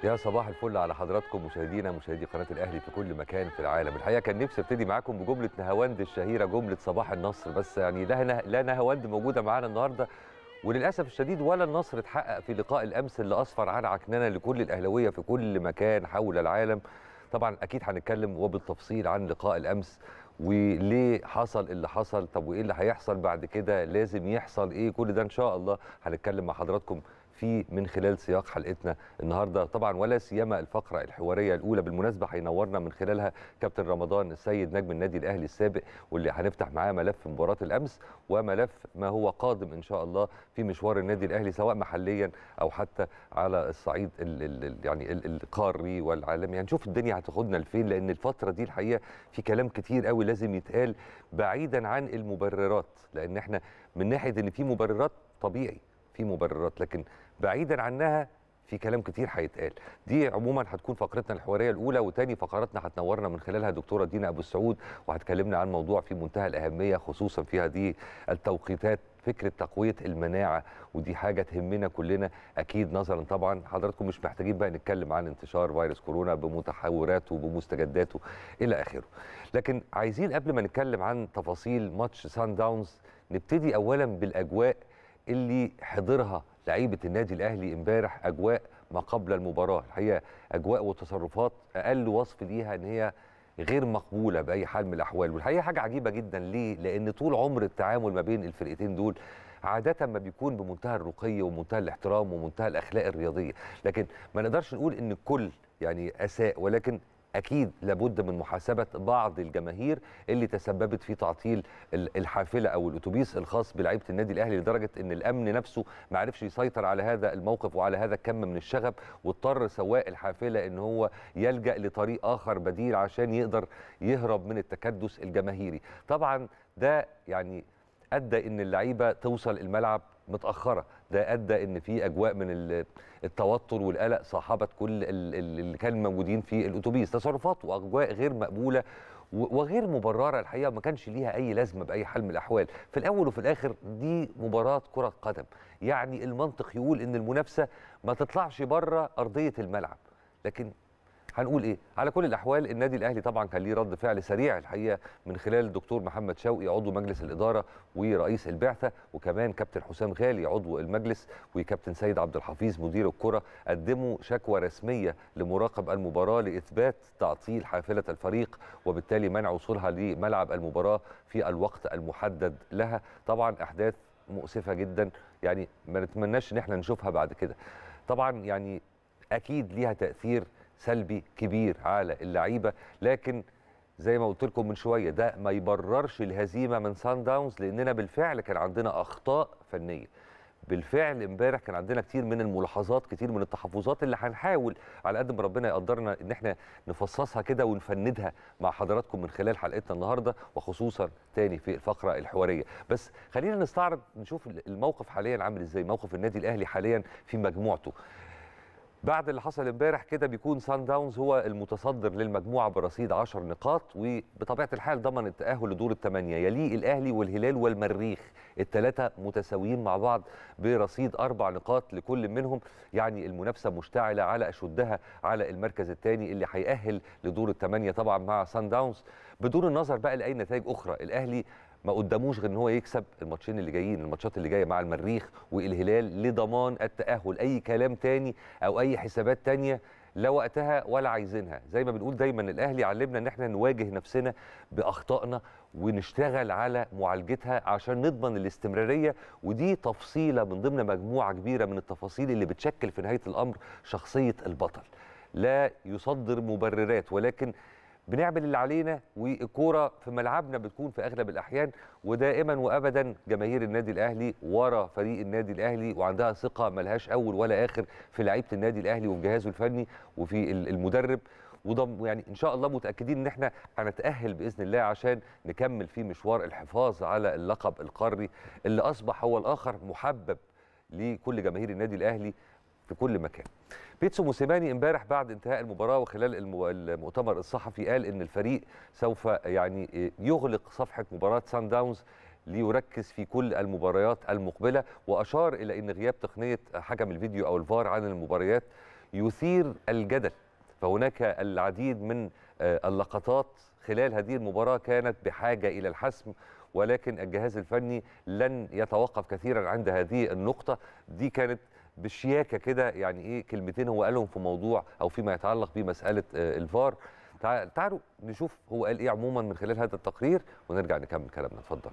يا صباح الفل على حضراتكم مشاهدينا مشاهدي قناه الاهلي في كل مكان في العالم الحقيقه كان نفسي ابتدي معاكم بجمله نهاوند الشهيره جمله صباح النصر بس يعني لا نه... لا نهاوند موجوده معانا النهارده وللاسف الشديد ولا النصر اتحقق في لقاء الامس اللي اسفر عن عكننه لكل الاهلاويه في كل مكان حول العالم طبعا اكيد هنتكلم وبالتفصيل عن لقاء الامس وليه حصل اللي حصل طب وايه اللي هيحصل بعد كده لازم يحصل ايه كل ده ان شاء الله هنتكلم مع حضراتكم فيه من خلال سياق حلقتنا النهارده طبعا ولا سيما الفقره الحواريه الاولى بالمناسبه هينورنا من خلالها كابتن رمضان السيد نجم النادي الاهلي السابق واللي هنفتح معاه ملف مباراه الامس وملف ما هو قادم ان شاء الله في مشوار النادي الاهلي سواء محليا او حتى على الصعيد ال ال يعني ال القاري والعالمي هنشوف الدنيا هتاخدنا لفين لان الفتره دي الحقيقه في كلام كتير قوي لازم يتقال بعيدا عن المبررات لان احنا من ناحيه ان في مبررات طبيعي في مبررات لكن بعيدا عنها في كلام كتير هيتقال دي عموما هتكون فقرتنا الحواريه الاولى وتاني فقراتنا هتنورنا من خلالها دكتوره دينا ابو السعود وهتكلمنا عن موضوع في منتهى الاهميه خصوصا في هذه التوقيتات فكره تقويه المناعه ودي حاجه تهمنا كلنا اكيد نظرا طبعا حضراتكم مش محتاجين بقى نتكلم عن انتشار فيروس كورونا بمتحوراته وبمستجداته الى اخره لكن عايزين قبل ما نتكلم عن تفاصيل ماتش سان داونز نبتدي اولا بالاجواء اللي حضرها لعيبه النادي الاهلي امبارح اجواء ما قبل المباراه الحقيقه اجواء وتصرفات اقل وصف ليها ان هي غير مقبوله باي حال من الاحوال والحقيقه حاجه عجيبه جدا ليه لان طول عمر التعامل ما بين الفرقتين دول عادة ما بيكون بمنتهى الرقي ومنتهى الاحترام ومنتهى الأخلاق الرياضية لكن ما نقدرش نقول إن الكل يعني أساء ولكن اكيد لابد من محاسبه بعض الجماهير اللي تسببت في تعطيل الحافله او الاتوبيس الخاص بلعيبه النادي الاهلي لدرجه ان الامن نفسه ما عرفش يسيطر على هذا الموقف وعلى هذا الكم من الشغب واضطر سواق الحافله ان هو يلجا لطريق اخر بديل عشان يقدر يهرب من التكدس الجماهيري طبعا ده يعني ادى ان اللعيبه توصل الملعب متاخره ده ادى ان في اجواء من التوتر والقلق صاحبت كل اللي كانوا موجودين في الاتوبيس تصرفات واجواء غير مقبوله وغير مبرره الحقيقه ما كانش ليها اي لازمه باي حال من الاحوال في الاول وفي الاخر دي مباراه كره قدم يعني المنطق يقول ان المنافسه ما تطلعش بره ارضيه الملعب لكن هنقول ايه على كل الاحوال النادي الاهلي طبعا كان ليه رد فعل سريع الحقيقه من خلال الدكتور محمد شوقي عضو مجلس الاداره ورئيس البعثه وكمان كابتن حسام غالي عضو المجلس وكابتن سيد عبد الحفيظ مدير الكره قدموا شكوى رسميه لمراقب المباراه لاثبات تعطيل حافله الفريق وبالتالي منع وصولها لملعب المباراه في الوقت المحدد لها طبعا احداث مؤسفه جدا يعني ما نتمناش ان احنا نشوفها بعد كده طبعا يعني اكيد ليها تاثير سلبي كبير على اللعيبه لكن زي ما قلت لكم من شويه ده ما يبررش الهزيمه من سان داونز لاننا بالفعل كان عندنا اخطاء فنيه بالفعل امبارح كان عندنا كتير من الملاحظات كتير من التحفظات اللي هنحاول على قد ما ربنا يقدرنا ان احنا نفصصها كده ونفندها مع حضراتكم من خلال حلقتنا النهارده وخصوصا تاني في الفقره الحواريه بس خلينا نستعرض نشوف الموقف حاليا عامل ازاي موقف النادي الاهلي حاليا في مجموعته بعد اللي حصل امبارح كده بيكون سان داونز هو المتصدر للمجموعه برصيد 10 نقاط وبطبيعه الحال ضمن التاهل لدور الثمانيه يليه الاهلي والهلال والمريخ الثلاثه متساويين مع بعض برصيد اربع نقاط لكل منهم يعني المنافسه مشتعله على اشدها على المركز الثاني اللي هيأهل لدور الثمانيه طبعا مع سان داونز بدون النظر بقى لاي نتائج اخرى الاهلي ما قداموش غير ان هو يكسب الماتشين اللي جايين الماتشات اللي جايه مع المريخ والهلال لضمان التاهل اي كلام تاني او اي حسابات تانيه لا وقتها ولا عايزينها زي ما بنقول دايما الاهلي علمنا ان احنا نواجه نفسنا باخطائنا ونشتغل على معالجتها عشان نضمن الاستمراريه ودي تفصيله من ضمن مجموعه كبيره من التفاصيل اللي بتشكل في نهايه الامر شخصيه البطل لا يصدر مبررات ولكن بنعمل اللي علينا والكوره في ملعبنا بتكون في اغلب الاحيان ودائما وابدا جماهير النادي الاهلي ورا فريق النادي الاهلي وعندها ثقه ملهاش اول ولا اخر في لعيبه النادي الاهلي وفي جهازه الفني وفي المدرب وده يعني ان شاء الله متاكدين ان احنا هنتاهل باذن الله عشان نكمل في مشوار الحفاظ على اللقب القاري اللي اصبح هو الاخر محبب لكل جماهير النادي الاهلي في كل مكان بيتسو موسيماني امبارح بعد انتهاء المباراه وخلال المؤتمر الصحفي قال ان الفريق سوف يعني يغلق صفحه مباراه سان داونز ليركز في كل المباريات المقبله واشار الى ان غياب تقنيه حكم الفيديو او الفار عن المباريات يثير الجدل فهناك العديد من آه، اللقطات خلال هذه المباراة كانت بحاجة إلى الحسم ولكن الجهاز الفني لن يتوقف كثيرا عند هذه النقطة دي كانت بشياكة كده يعني إيه كلمتين هو قالهم في موضوع أو فيما يتعلق بمسألة آه، الفار تع- تعالوا نشوف هو قال إيه عموما من خلال هذا التقرير ونرجع نكمل كلامنا اتفضل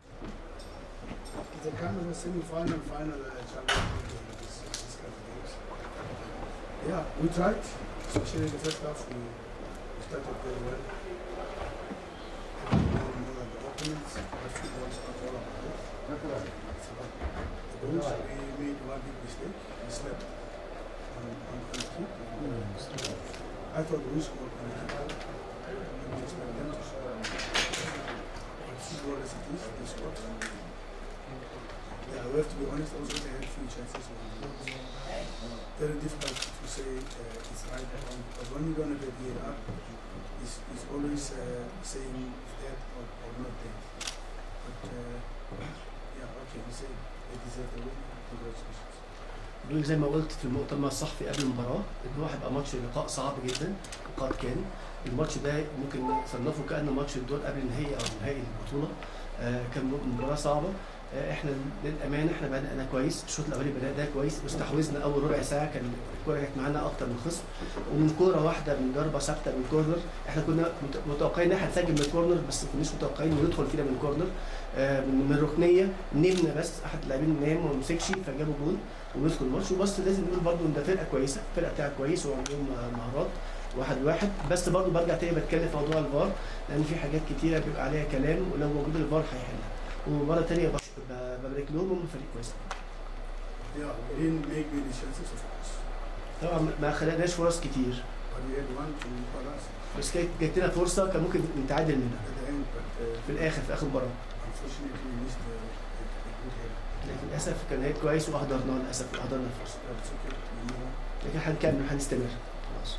The kind of semi-final, final uh, Champions League game, this, this kind of games. Yeah, we tried, especially in the first half. We, we started very well. And we made more than the opponents, but football is not all about it. It's about the goals. We made one big mistake. We slept on, on, on the kick. I thought we scored on the kick. And we expect them to score. But football as it is, they scored. Yeah, we have to be honest. Also, they had few chances. Very difficult to say uh, it's right or wrong because when you're gonna get the up, it's, it's always uh, saying dead or, or not dead. But uh, yeah, okay, we say they deserve the win. Congratulations. بيقول زي ما قلت في المؤتمر الصحفي قبل المباراه ان هو هيبقى ماتش لقاء صعب جدا وقد كان الماتش ده ممكن نصنفه كانه ماتش الدور قبل النهائي او نهائي البطوله آه كان مباراه صعبه آه احنا للامانه احنا بدانا كويس الشوط الاولاني بدانا كويس واستحوذنا اول ربع ساعه كان الكوره كانت معانا اكتر من خصم ومن كوره واحده من ضربه ثابته من كورنر احنا كنا مت- متوقعين ان احنا هنسجل من الكورنر بس ما كناش متوقعين انه يدخل فينا من الكورنر آه من من الركنيه نمنا بس احد اللاعبين نام وما مسكش فجابوا جول ومسكوا الماتش وبس لازم نقول برضو ان ده فرقه كويسه الفرقه بتاعها كويس وعندهم مهارات واحد واحد بس برضو برجع تاني بتكلم في موضوع الفار لان في حاجات كتيره بيبقى عليها كلام ولو موجود الفار هيحلها ومره تانيه بش- ب- ببارك لهم هم فريق كويس Yeah, we didn't make many chances, of course, طبعا ما خلقناش فرص كتير but we had one to balance بس كانت جات لنا فرصه كان ممكن نتعادل منها at the end, but uh, في الاخر في اخر المباراه unfortunately we missed a, a, a good header. لكن للاسف كان هيك كويس واهدرناه للاسف اهدرنا الفرصه But it's okay. We move on. لكن هنكمل هنستمر خلاص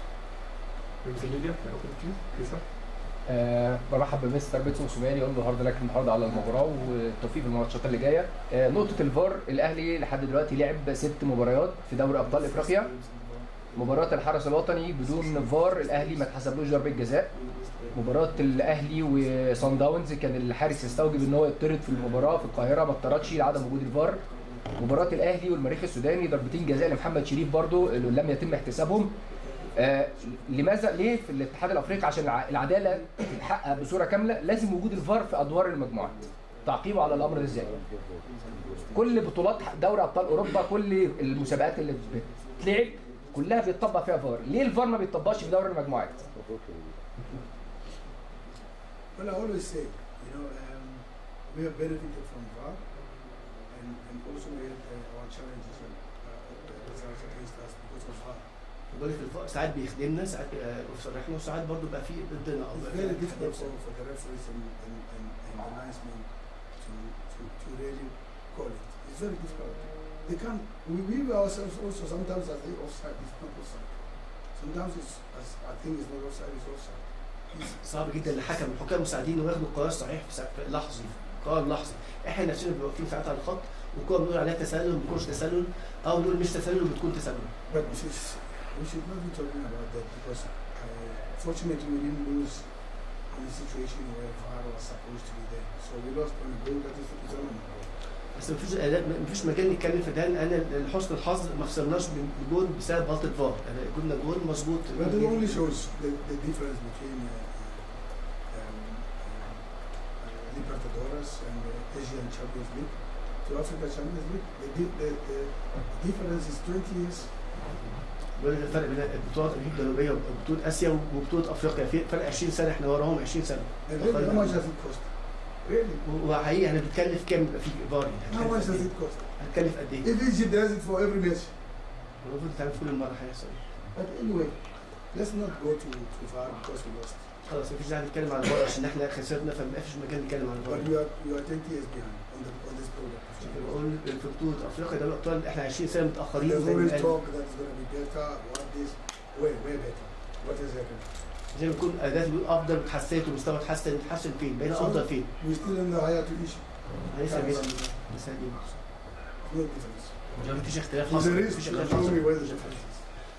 آه برحب بمستر بيتسون سوماني اقول له هارد لك النهارده على المباراه والتوفيق في الماتشات اللي جايه آه نقطه الفار الاهلي لحد دلوقتي لعب ست مباريات في دوري ابطال افريقيا مباراه الحرس الوطني بدون فار الاهلي ما اتحسبلوش ضربه جزاء مباراه الاهلي وصن داونز كان الحارس يستوجب ان هو يطرد في المباراه في القاهره ما اتطردش لعدم وجود الفار مباراه الاهلي والمريخ السوداني ضربتين جزاء لمحمد شريف برضو اللي لم يتم احتسابهم آه لماذا ليه في الاتحاد الافريقي عشان الع- العداله تتحقق بصوره كامله لازم وجود الفار في ادوار المجموعات تعقيبه على الامر ده ازاي كل بطولات دوري ابطال اوروبا كل المسابقات اللي بتتلعب كلها بيتطبق فيها فار ليه الفار ما بيتطبقش في دوري المجموعات Well, I always say, you know, um, we have benefited from VAR, and, and also we had uh, our challenges and uh, uh, results against us because of VAR. بقول لك الفار ساعات بيخدمنا ساعات آه، في صالحنا وساعات برضو بقى في ضدنا او It's بقى very في difficult حاجات for, for the referees and, and, and, and the linesmen to, to, to really call it. It's very difficult. They can't, we, we ourselves also sometimes I think offside is not offside. Sometimes it's, as I think it's not offside, it's offside. It's, صعب جدا للحكم الحكام المساعدين انه ياخدوا القرار الصحيح في ساعة- في لحظي قرار لحظي احنا نفسنا بنبقى واقفين ساعات على الخط والكوره بنقول عليها تسلل ما بتكونش تسلل او نقول مش تسلل وبتكون تسلل But this is, we should not be talking about that because uh, fortunately we didn't lose in a situation where VAR was supposed to be there. So we lost on a goal that is is on. بس مفيش مفيش مجال نتكلم في ده لان لحسن الحظ ما خسرناش بجول بسبب غلطه فار يعني جبنا جول مظبوط But it only shows the, the difference between uh, uh, um, uh, Libertadores and the Asian Champions League to Africa Champions League. The, di- the, the difference is 20 years. بيقول لك الفرق بين البطولات الامريكيه الجنوبيه وبطوله اسيا وبطوله افريقيا في فرق 20 سنه احنا وراهم 20 سنه And really, how much does it cost? Really? وحقيقي احنا بنتكلف كام يبقى في فار How يعني much هتكلف does قد it cost? إيه؟ هتكلف قد ايه؟ If Egypt does it for every match. المفروض تعمل في كل مره هيحصل But anyway, let's not go to, to VAR because we lost. خلاص مفيش داعي نتكلم عن الفار عشان احنا خسرنا فما فيش مجال نتكلم عن But الفار we are, we are 20 years behind on, the, on this program. بقول في بطوله افريقيا ده الابطال احنا 20 سنه متاخرين There's زي ما always قال. talk that it's going to be better, what this, way, way better. What has happened? زي ما يكون اداء بيقول افضل اتحسنت ومستوى اتحسن اتحسن فين؟ بقينا So- افضل فين؟ We're still in the higher tuition. لسه بينا لسه بينا No difference. مفيش اختلاف If حصل there is, مفيش you اختلاف show me حصل where the مفيش difference اختلاف. is.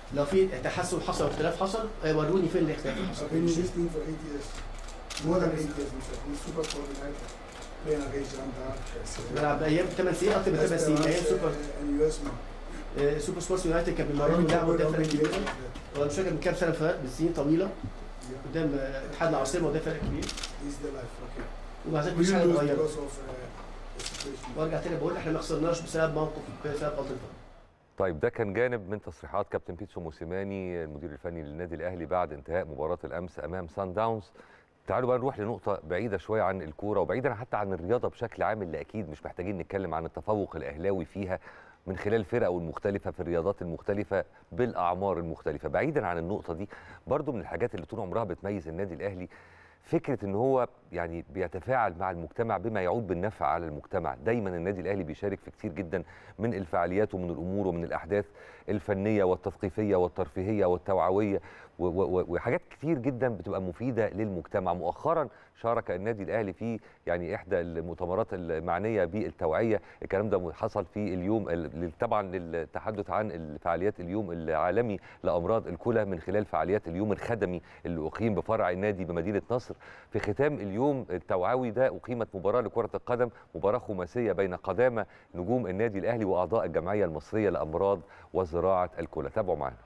لو في تحسن حصل او اختلاف حصل آه، وروني فين الاختلاف اللي حصل I've been in this team for eight years, more than eight years. In Super Coordinator, playing against Jean Dark. بلعب ايام 8 سنين اكتر من 8 سنين ايام سوبر and US man. آه، سوبر سبورتس يونايتد كان بيمرنوا لعبوا قدام فرق كبير وانا مش فاكر من كام سنه فات بسنين طويله قدام آه، اتحاد العاصمه وده فرق كبير This is the life, okay. ومع ذلك We مش didn't حاجه lose اتغيرت because of uh, the situation. وارجع تاني بقول احنا ما خسرناش بسبب موقف بسبب غلطه طيب ده كان جانب من تصريحات كابتن بيتسو موسيماني المدير الفني للنادي الاهلي بعد انتهاء مباراه الامس امام سان داونز تعالوا بقى نروح لنقطة بعيدة شوية عن الكورة وبعيدا حتى عن الرياضة بشكل عام اللي أكيد مش محتاجين نتكلم عن التفوق الأهلاوي فيها من خلال فرقه المختلفة في الرياضات المختلفة بالأعمار المختلفة بعيدا عن النقطة دي برضو من الحاجات اللي طول عمرها بتميز النادي الأهلي فكرة ان هو يعني بيتفاعل مع المجتمع بما يعود بالنفع على المجتمع دايما النادي الأهلي بيشارك في كتير جدا من الفعاليات ومن الأمور ومن الأحداث الفنية والتثقيفية والترفيهية والتوعوية و- و- وحاجات كتير جدا بتبقى مفيدة للمجتمع مؤخرا شارك النادي الأهلي في يعني إحدى المؤتمرات المعنية بالتوعية الكلام ده حصل في اليوم ال- طبعا للتحدث عن الفعاليات اليوم العالمي لأمراض الكلى من خلال فعاليات اليوم الخدمي اللي أقيم بفرع النادي بمدينة نصر في ختام اليوم التوعوي ده أقيمت مباراة لكرة القدم مباراة خماسية بين قدامى نجوم النادي الأهلي وأعضاء الجمعية المصرية لأمراض وزراعة الكلى تابعوا معنا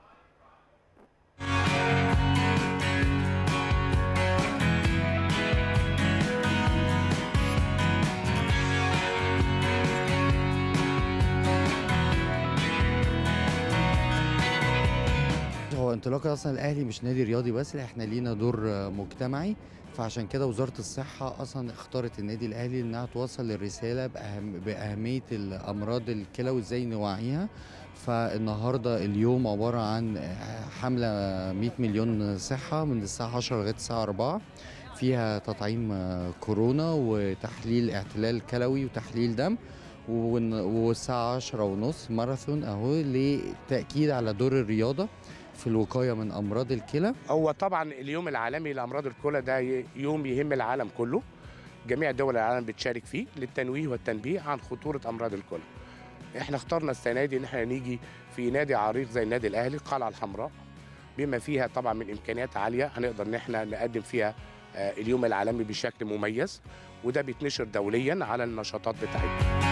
هو انطلاق اصلا الاهلي مش نادي رياضي بس لا احنا لينا دور آه، مجتمعي فعشان كده وزاره الصحه اصلا اختارت النادي الاهلي انها توصل الرساله بأهم باهميه الامراض الكلى وازاي نوعيها فالنهارده اليوم عباره عن آه، حمله 100 مليون صحه من الساعه 10 لغايه الساعه 4 فيها تطعيم آه، كورونا وتحليل اعتلال كلوي وتحليل دم ون- والساعة عشرة ونص ماراثون أهو لتأكيد على دور الرياضة في الوقاية من أمراض الكلى هو طبعا اليوم العالمي لامراض الكلى ده ي- يوم يهم العالم كله جميع دول العالم بتشارك فيه للتنويه والتنبيه عن خطوره امراض الكلى احنا اخترنا السنه دي ان احنا نيجي في نادي عريق زي النادي الاهلي القلعه الحمراء بما فيها طبعا من امكانيات عاليه هنقدر ان احنا نقدم فيها آه، اليوم العالمي بشكل مميز وده بيتنشر دوليا على النشاطات بتاعتنا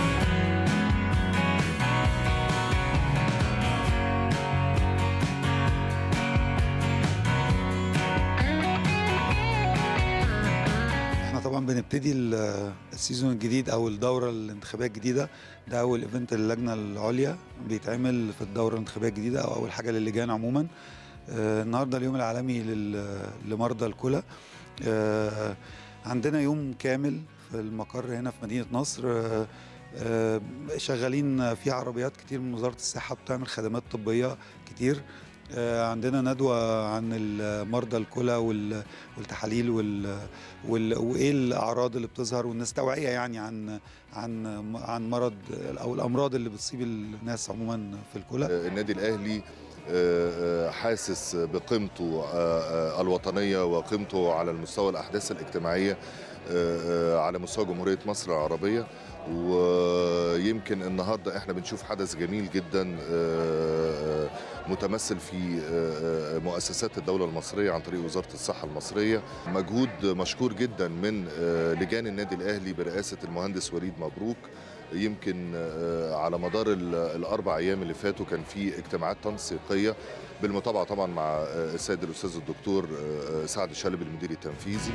احنا طبعا بنبتدي ال- السيزون الجديد او الدوره الانتخابيه الجديده ده اول ايفنت للجنه العليا بيتعمل في الدوره الانتخابيه الجديده او اول حاجه للجان عموما آه، النهارده اليوم العالمي لل- لمرضى الكلى آه، عندنا يوم كامل في المقر هنا في مدينه نصر آه، آه، شغالين في عربيات كتير من وزاره الصحه بتعمل خدمات طبيه كتير آه، عندنا ندوه عن ال- مرضى الكلى وال- والتحاليل وال وال- وايه الاعراض اللي بتظهر والناس توعيه يعني عن عن عن مرض او الامراض اللي بتصيب الناس عموما في الكلى النادي الاهلي آه، آه، حاسس بقيمته آه، آه، الوطنيه وقيمته على المستوى الاحداث الاجتماعيه آه، آه، على مستوى جمهوريه مصر العربيه ويمكن النهارده احنا بنشوف حدث جميل جدا آه، آه، متمثل في آه، آه، مؤسسات الدوله المصريه عن طريق وزاره الصحه المصريه مجهود مشكور جدا من آه، لجان النادي الاهلي برئاسه المهندس وليد مبروك يمكن آه، على مدار ال- الاربع ايام اللي فاتوا كان في اجتماعات تنسيقيه بالمتابعه طبعا مع آه، السيد الاستاذ الدكتور آه، سعد شلبي المدير التنفيذي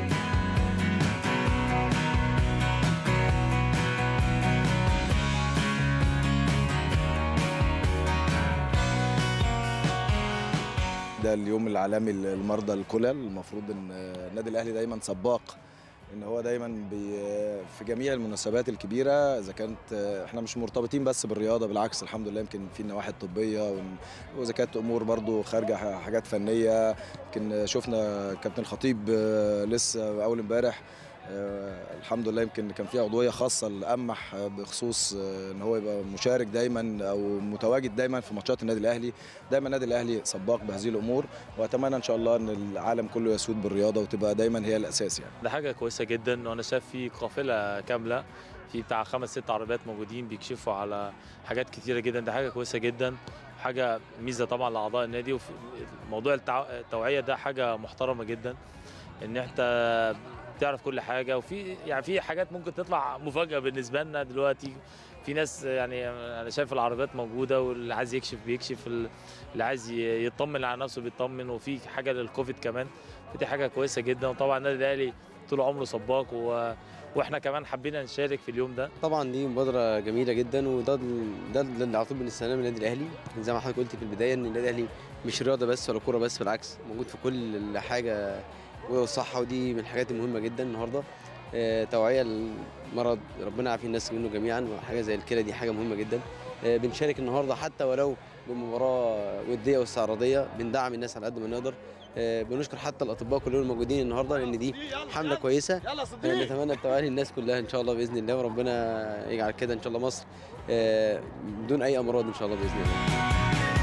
ده اليوم العالمي للمرضى الكلى المفروض ان النادي الاهلي دايما سباق ان هو دايما بي في جميع المناسبات الكبيره اذا كانت احنا مش مرتبطين بس بالرياضه بالعكس الحمد لله يمكن في النواحي الطبيه وإن- واذا كانت امور برضو خارجه ح- حاجات فنيه يمكن شفنا كابتن الخطيب آه، لسه اول امبارح آه، الحمد لله يمكن كان في عضويه خاصه لامح آه، بخصوص آه، ان هو يبقى مشارك دايما او متواجد دايما في ماتشات النادي الاهلي دايما النادي الاهلي سباق بهذه الامور واتمنى ان شاء الله ان العالم كله يسود بالرياضه وتبقى دايما هي الاساس يعني ده حاجة كويسة جدا وأنا شايف في قافلة كاملة في بتاع خمس ست عربيات موجودين بيكشفوا على حاجات كتيرة جدا ده حاجة كويسة جدا حاجه ميزه طبعا لاعضاء النادي وفي موضوع التع- التوعيه ده حاجه محترمه جدا ان انت تعرف كل حاجه وفي يعني في حاجات ممكن تطلع مفاجاه بالنسبه لنا دلوقتي في ناس يعني انا شايف العربيات موجوده واللي عايز يكشف بيكشف اللي عايز ي- يطمن على نفسه بيطمن وفي حاجه للكوفيد كمان فدي حاجه كويسه جدا وطبعا النادي الاهلي طول عمره سباق و... واحنا كمان حبينا نشارك في اليوم ده طبعا دي مبادره جميله جدا وده ده اللي على طول بنستناه من النادي الاهلي زي ما حضرتك قلت في البدايه ان النادي الاهلي مش رياضه بس ولا كوره بس بالعكس موجود في كل حاجه والصحه ودي من الحاجات المهمه جدا النهارده آه، توعيه المرض ربنا يعافي الناس منه جميعا وحاجه زي الكلى دي حاجه مهمه جدا آه، بنشارك النهارده حتى ولو بمباراه وديه واستعراضيه بندعم الناس على قد ما نقدر آه، بنشكر حتى الاطباء كلهم الموجودين النهارده لان دي حمله كويسه آه، نتمنى التوعيه للناس كلها ان شاء الله باذن الله وربنا يجعل كده ان شاء الله مصر آه، بدون اي امراض ان شاء الله باذن الله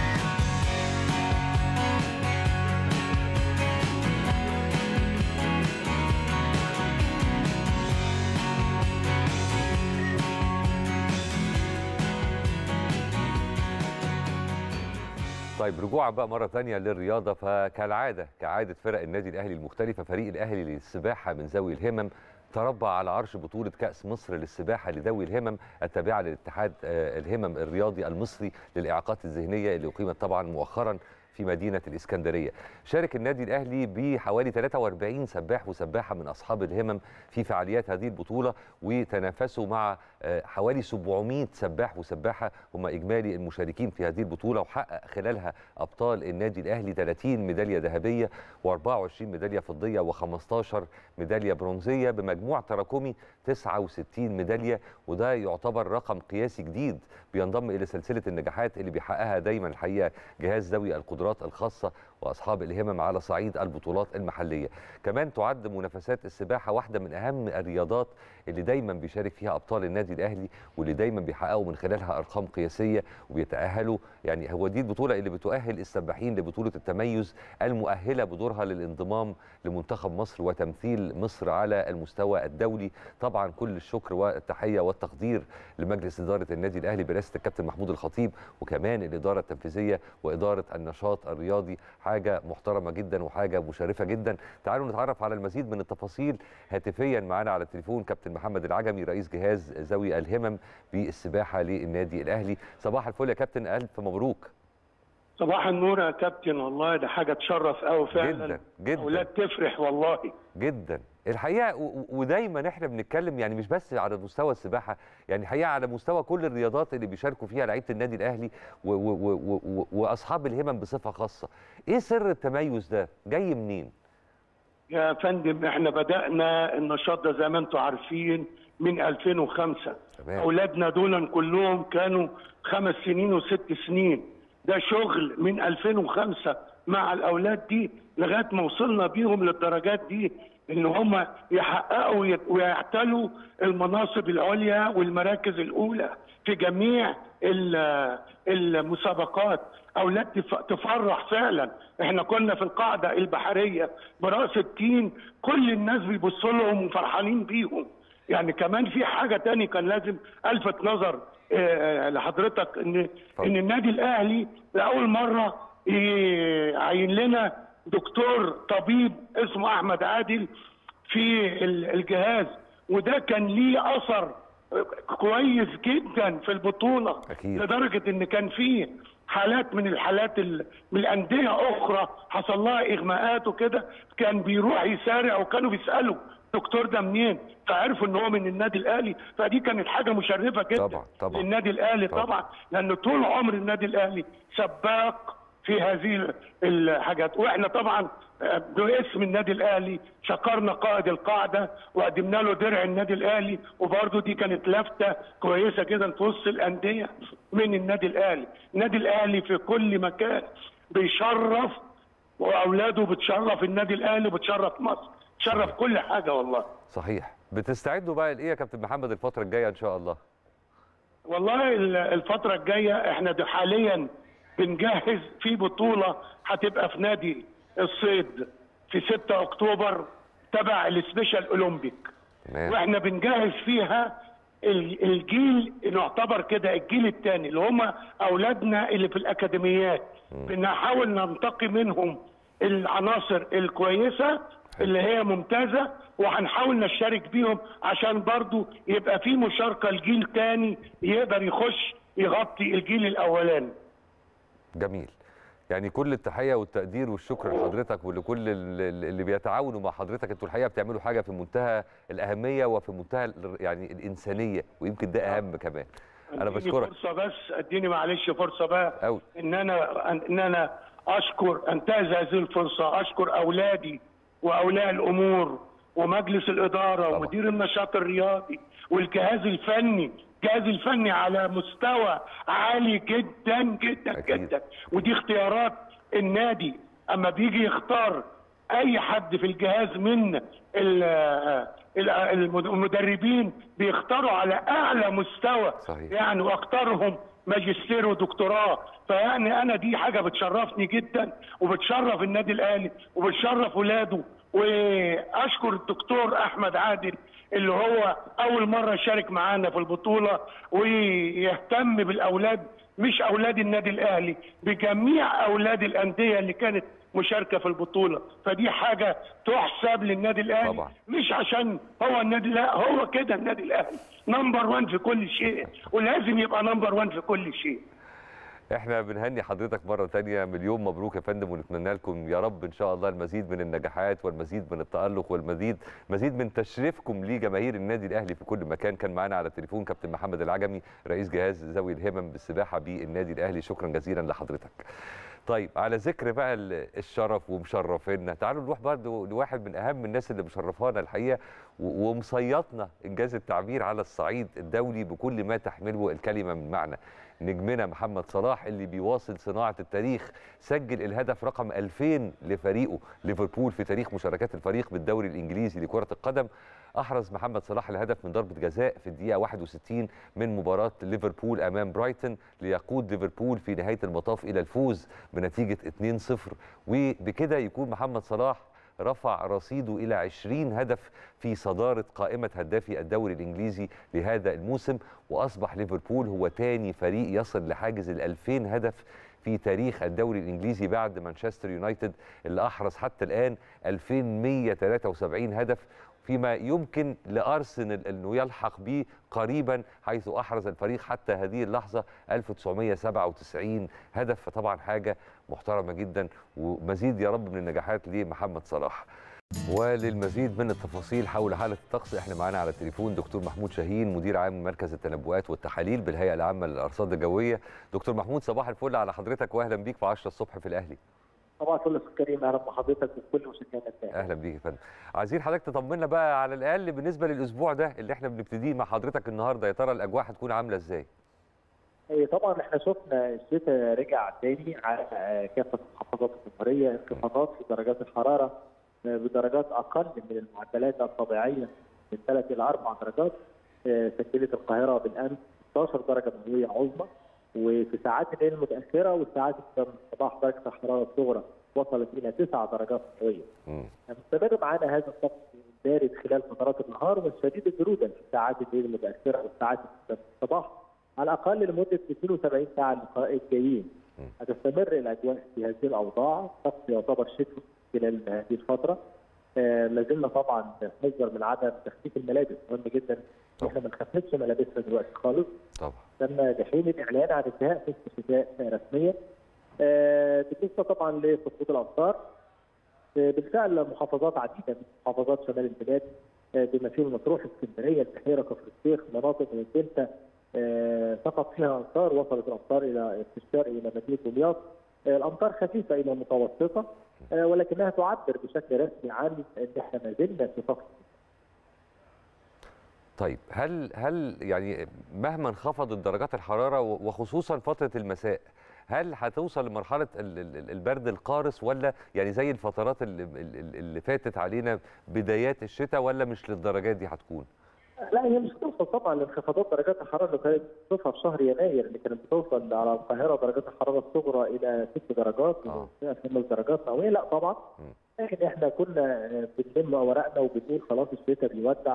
طيب رجوعا بقى مرة تانية للرياضة فكالعادة كعادة فرق النادي الأهلي المختلفة فريق الأهلي للسباحة من ذوي الهمم تربع على عرش بطولة كأس مصر للسباحة لذوي الهمم التابعة للاتحاد آه، الهمم الرياضي المصري للإعاقات الذهنية اللي أقيمت طبعا مؤخرا في مدينة الإسكندرية شارك النادي الأهلي بحوالي 43 سباح وسباحة من أصحاب الهمم في فعاليات هذه البطولة وتنافسوا مع آه، حوالي 700 سباح وسباحة هم إجمالي المشاركين في هذه البطولة وحقق خلالها أبطال النادي الأهلي 30 ميدالية ذهبية و24 ميدالية فضية و15 ميدالية برونزية بمجموع تراكمي 69 ميدالية وده يعتبر رقم قياسي جديد بينضم إلى سلسلة النجاحات اللي بيحققها دايما الحقيقة جهاز ذوي القدرات الخاصة وأصحاب الهمم على صعيد البطولات المحلية كمان تعد منافسات السباحة واحدة من أهم الرياضات اللي دايما بيشارك فيها أبطال النادي الأهلي واللي دايما بيحققوا من خلالها أرقام قياسية وبيتأهلوا يعني هو دي البطولة اللي بتؤهل السباحين لبطولة التميز المؤهلة بدورها للانضمام لمنتخب مصر وتمثيل مصر على المستوى الدولي طبعا كل الشكر والتحية والتقدير لمجلس إدارة النادي الأهلي برئاسة الكابتن محمود الخطيب وكمان الإدارة التنفيذية وإدارة النشاط الرياضي حاجة محترمة جدا وحاجة مشرفة جدا تعالوا نتعرف على المزيد من التفاصيل هاتفيا معنا على التليفون كابتن محمد العجمي رئيس جهاز ذوي الهمم بالسباحة للنادي الأهلي صباح الفل يا كابتن ألف مبروك صباح النور يا كابتن والله ده حاجه تشرف قوي فعلا جدا جدا اولاد تفرح والله جدا الحقيقه و- و- ودايما احنا بنتكلم يعني مش بس على مستوى السباحه يعني الحقيقه على مستوى كل الرياضات اللي بيشاركوا فيها لعيبه النادي الاهلي و و و و واصحاب الهمم بصفه خاصه ايه سر التميز ده جاي منين يا فندم احنا بدانا النشاط ده زي ما انتم عارفين من 2005 تمام. اولادنا دول كلهم كانوا خمس سنين وست سنين ده شغل من 2005 مع الاولاد دي لغايه ما وصلنا بيهم للدرجات دي ان هم يحققوا ويت- ويعتلوا المناصب العليا والمراكز الاولى في جميع ال- المسابقات اولاد تف- تفرح فعلا احنا كنا في القاعده البحريه براس التين كل الناس بيبصوا لهم وفرحانين بيهم يعني كمان في حاجه تاني كان لازم الفت نظر آه، لحضرتك ان ان النادي الاهلي لاول مره يعين لنا دكتور طبيب اسمه احمد عادل في ال- الجهاز وده كان ليه اثر كويس جدا في البطوله أكيد. لدرجه ان كان فيه حالات من الحالات ال- من الانديه اخرى حصل لها اغماءات وكده كان بيروح يسارع وكانوا بيسالوا الدكتور ده منين فعرفوا ان هو من النادي الاهلي فدي كانت حاجه مشرفه جدا طبعا طبعا للنادي الاهلي طبعا, طبعا لان طول عمر النادي الاهلي سباق في هذه الحاجات واحنا طبعا آه، باسم النادي الاهلي شكرنا قائد القاعده وقدمنا له درع النادي الاهلي وبرضه دي كانت لفته كويسه جدا في وسط الانديه من النادي الاهلي النادي الاهلي في كل مكان بيشرف واولاده بتشرف النادي الاهلي وبتشرف مصر تشرف كل حاجه والله صحيح بتستعدوا بقى لايه يا كابتن محمد الفتره الجايه ان شاء الله والله ال- الفترة الجاية احنا ده حاليا بنجهز في بطولة هتبقى في نادي الصيد في 6 اكتوبر تبع السبيشال اولمبيك تمام واحنا بنجهز فيها ال- الجيل نعتبر كده الجيل الثاني اللي هم اولادنا اللي في الاكاديميات بنحاول ننتقي منهم العناصر الكويسه اللي هي ممتازه وهنحاول نشارك بيهم عشان برضو يبقى في مشاركه لجيل تاني يقدر يخش يغطي الجيل الاولاني جميل يعني كل التحيه والتقدير والشكر لحضرتك ولكل ال- ال- اللي بيتعاونوا مع حضرتك انتوا الحقيقه بتعملوا حاجه في منتهى الاهميه وفي منتهى ال- يعني الانسانيه ويمكن ده اهم كمان انا اديني بشكرك فرصه بس اديني معلش فرصه بقى أوي. ان انا ان انا اشكر انتهز هذه الفرصه اشكر اولادي واولياء الامور ومجلس الاداره ومدير النشاط الرياضي والجهاز الفني الجهاز الفني على مستوى عالي جدا جدا جدا ودي اختيارات النادي اما بيجي يختار اي حد في الجهاز من ال- ال- المدربين بيختاروا على اعلى مستوى صحيح. يعني واكثرهم ماجستير ودكتوراه فيعني انا دي حاجه بتشرفني جدا وبتشرف النادي الاهلي وبتشرف ولاده واشكر الدكتور احمد عادل اللي هو اول مره يشارك معانا في البطوله ويهتم بالاولاد مش اولاد النادي الاهلي بجميع اولاد الانديه اللي كانت مشاركه في البطوله فدي حاجه تحسب للنادي الاهلي طبعا. مش عشان هو النادي لا هو كده النادي الاهلي نمبر 1 في كل شيء ولازم يبقى نمبر 1 في كل شيء احنا بنهني حضرتك مره تانية مليون مبروك يا فندم ونتمنى لكم يا رب ان شاء الله المزيد من النجاحات والمزيد من التالق والمزيد مزيد من تشريفكم لجماهير النادي الاهلي في كل مكان كان معانا على التليفون كابتن محمد العجمي رئيس جهاز ذوي الهمم بالسباحه بالنادي الاهلي شكرا جزيلا لحضرتك طيب على ذكر بقى ال- الشرف ومشرفينا تعالوا نروح برضه لواحد من اهم الناس اللي مشرفانا الحقيقه و- ومصيطنا انجاز التعبير على الصعيد الدولي بكل ما تحمله الكلمه من معنى نجمنا محمد صلاح اللي بيواصل صناعه التاريخ سجل الهدف رقم 2000 لفريقه ليفربول في تاريخ مشاركات الفريق بالدوري الانجليزي لكره القدم احرز محمد صلاح الهدف من ضربه جزاء في الدقيقه 61 من مباراه ليفربول امام برايتون ليقود ليفربول في نهايه المطاف الى الفوز بنتيجه 2-0 وبكده يكون محمد صلاح رفع رصيده إلى 20 هدف في صدارة قائمة هدافي الدوري الإنجليزي لهذا الموسم وأصبح ليفربول هو تاني فريق يصل لحاجز ال 2000 هدف في تاريخ الدوري الإنجليزي بعد مانشستر يونايتد اللي أحرز حتى الآن 2173 هدف فيما يمكن لأرسنال أنه يلحق به قريبا حيث أحرز الفريق حتى هذه اللحظة 1997 هدف فطبعا حاجة محترمة جدا ومزيد يا رب من النجاحات لمحمد صلاح وللمزيد من التفاصيل حول حالة الطقس احنا معانا على التليفون دكتور محمود شاهين مدير عام مركز التنبؤات والتحاليل بالهيئة العامة للأرصاد الجوية دكتور محمود صباح الفل على حضرتك واهلا بيك في 10 الصبح في الأهلي طبعا كل كريم اهلا بحضرتك وكل مشجعينا التاني اهلا بيك يا فندم عايزين حضرتك تطمنا بقى على الاقل بالنسبه للاسبوع ده اللي احنا بنبتديه مع حضرتك النهارده يا ترى الاجواء هتكون عامله ازاي إيه طبعا احنا شفنا الشتاء رجع تاني على آه، كافه محافظات الجمهوريه انخفاضات في درجات الحراره آه، بدرجات اقل من المعدلات الطبيعيه من ثلاث الى اربع درجات آه، سجلت القاهره بالامس 16 درجه مئويه عظمى وفي ساعات الليل المتاخره والساعات الصباح درجه الحراره الصغرى وصلت الى 9 درجات مئويه. مستمر معانا هذا الطقس البارد خلال فترات النهار والشديد البروده في ساعات الليل المتاخره والساعات الصباح على الاقل لمده 72 ساعه الجايين. هتستمر الاجواء في هذه الاوضاع، الطقس يعتبر شتوي خلال هذه الفتره. آه لازلنا طبعا نحذر من عدم تخفيف الملابس، مهم جدا ان احنا ما نخففش ملابسنا دلوقتي خالص. طبعا. تم لحين الاعلان عن انتهاء فصل الشتاء رسميا. آه بالنسبه طبعا لسقوط الامطار آه بالفعل محافظات عديده من محافظات شمال البلاد آه بما فيهم مطروح اسكندريه البحيره كفر الشيخ مناطق من الدلتا آه سقط فيها امطار وصلت الامطار الى في الشرق الى مدينه دمياط آه الامطار خفيفه الى متوسطه آه ولكنها تعبر بشكل رسمي عن ان احنا ما زلنا في فصل طيب هل هل يعني مهما انخفضت درجات الحراره وخصوصا فتره المساء هل هتوصل لمرحله ال- ال- البرد القارس ولا يعني زي الفترات اللي, اللي فاتت علينا بدايات الشتاء ولا مش للدرجات دي هتكون؟ لا هي مش توصل طبعا لانخفاضات درجات الحراره اللي كانت بتوصل في شهر يناير اللي كانت بتوصل على القاهره درجات الحراره الصغرى الى ست درجات خمس درجات مئويه لا طبعا لكن احنا كنا بنلم اوراقنا وبنقول خلاص الشتاء بيودع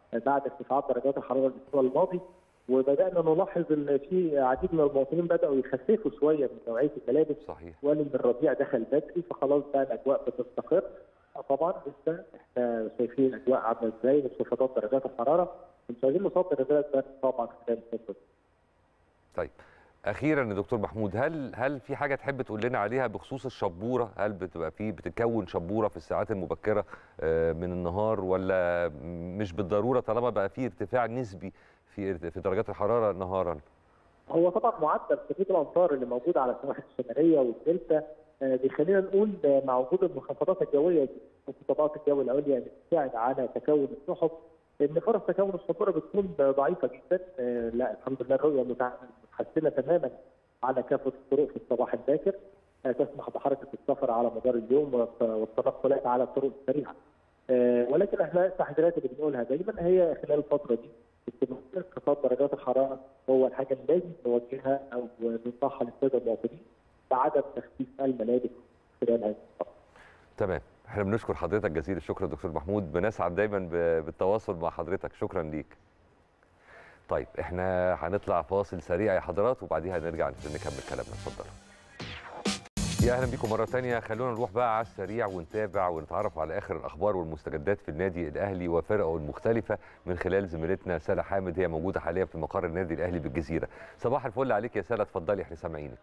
بعد ارتفاعات درجات الحراره الاسبوع الماضي وبدانا نلاحظ ان في عديد من المواطنين بداوا يخففوا شويه من نوعيه الملابس صحيح وان الربيع دخل بدري فخلاص بقى الاجواء بتستقر طبعا لسه احنا شايفين الاجواء عامله ازاي انخفاضات درجات الحراره مش عايزين نصدر نزلات برد طبعا خلال الفتره دي. طيب اخيرا يا دكتور محمود هل هل في حاجه تحب تقول لنا عليها بخصوص الشبوره هل بتبقى في بتتكون شبوره في الساعات المبكره آه، من النهار ولا مش بالضروره طالما بقى في ارتفاع نسبي في في درجات الحراره نهارا هو طبعا معدل خفيف الامطار اللي موجود على السواحل الشماليه والدلتا آه، بيخلينا نقول آه، مع وجود المنخفضات الجويه دي والطبقات الجو العليا اللي بتساعد على تكون السحب ان فرص تكون الشبوره بتكون ضعيفه جدا آه، لا الحمد لله الرؤيه متع- متحسنه تماما على كافه الطرق في الصباح الباكر آه، تسمح بحركه السفر على مدار اليوم والت- والتنقلات على الطرق السريعه آه، ولكن احنا التحذيرات اللي بنقولها دايما هي خلال الفتره دي استمرار انخفاض درجات الحراره هو الحاجه اللي لازم نوجهها او ننصحها للساده المواطنين بعدم تخفيف الملابس خلال هذه الفتره. تمام احنا بنشكر حضرتك جزيل الشكر يا دكتور محمود بنسعد دايما ب- بالتواصل مع حضرتك شكرا ليك طيب احنا هنطلع فاصل سريع يا حضرات وبعديها نرجع نكمل كلامنا اتفضلوا يا اهلا بيكم مره تانية خلونا نروح بقى على السريع ونتابع ونتعرف على اخر الاخبار والمستجدات في النادي الاهلي وفرقه المختلفه من خلال زميلتنا سلا حامد هي موجوده حاليا في مقر النادي الاهلي بالجزيره صباح الفل عليك يا سلا اتفضلي احنا سامعينك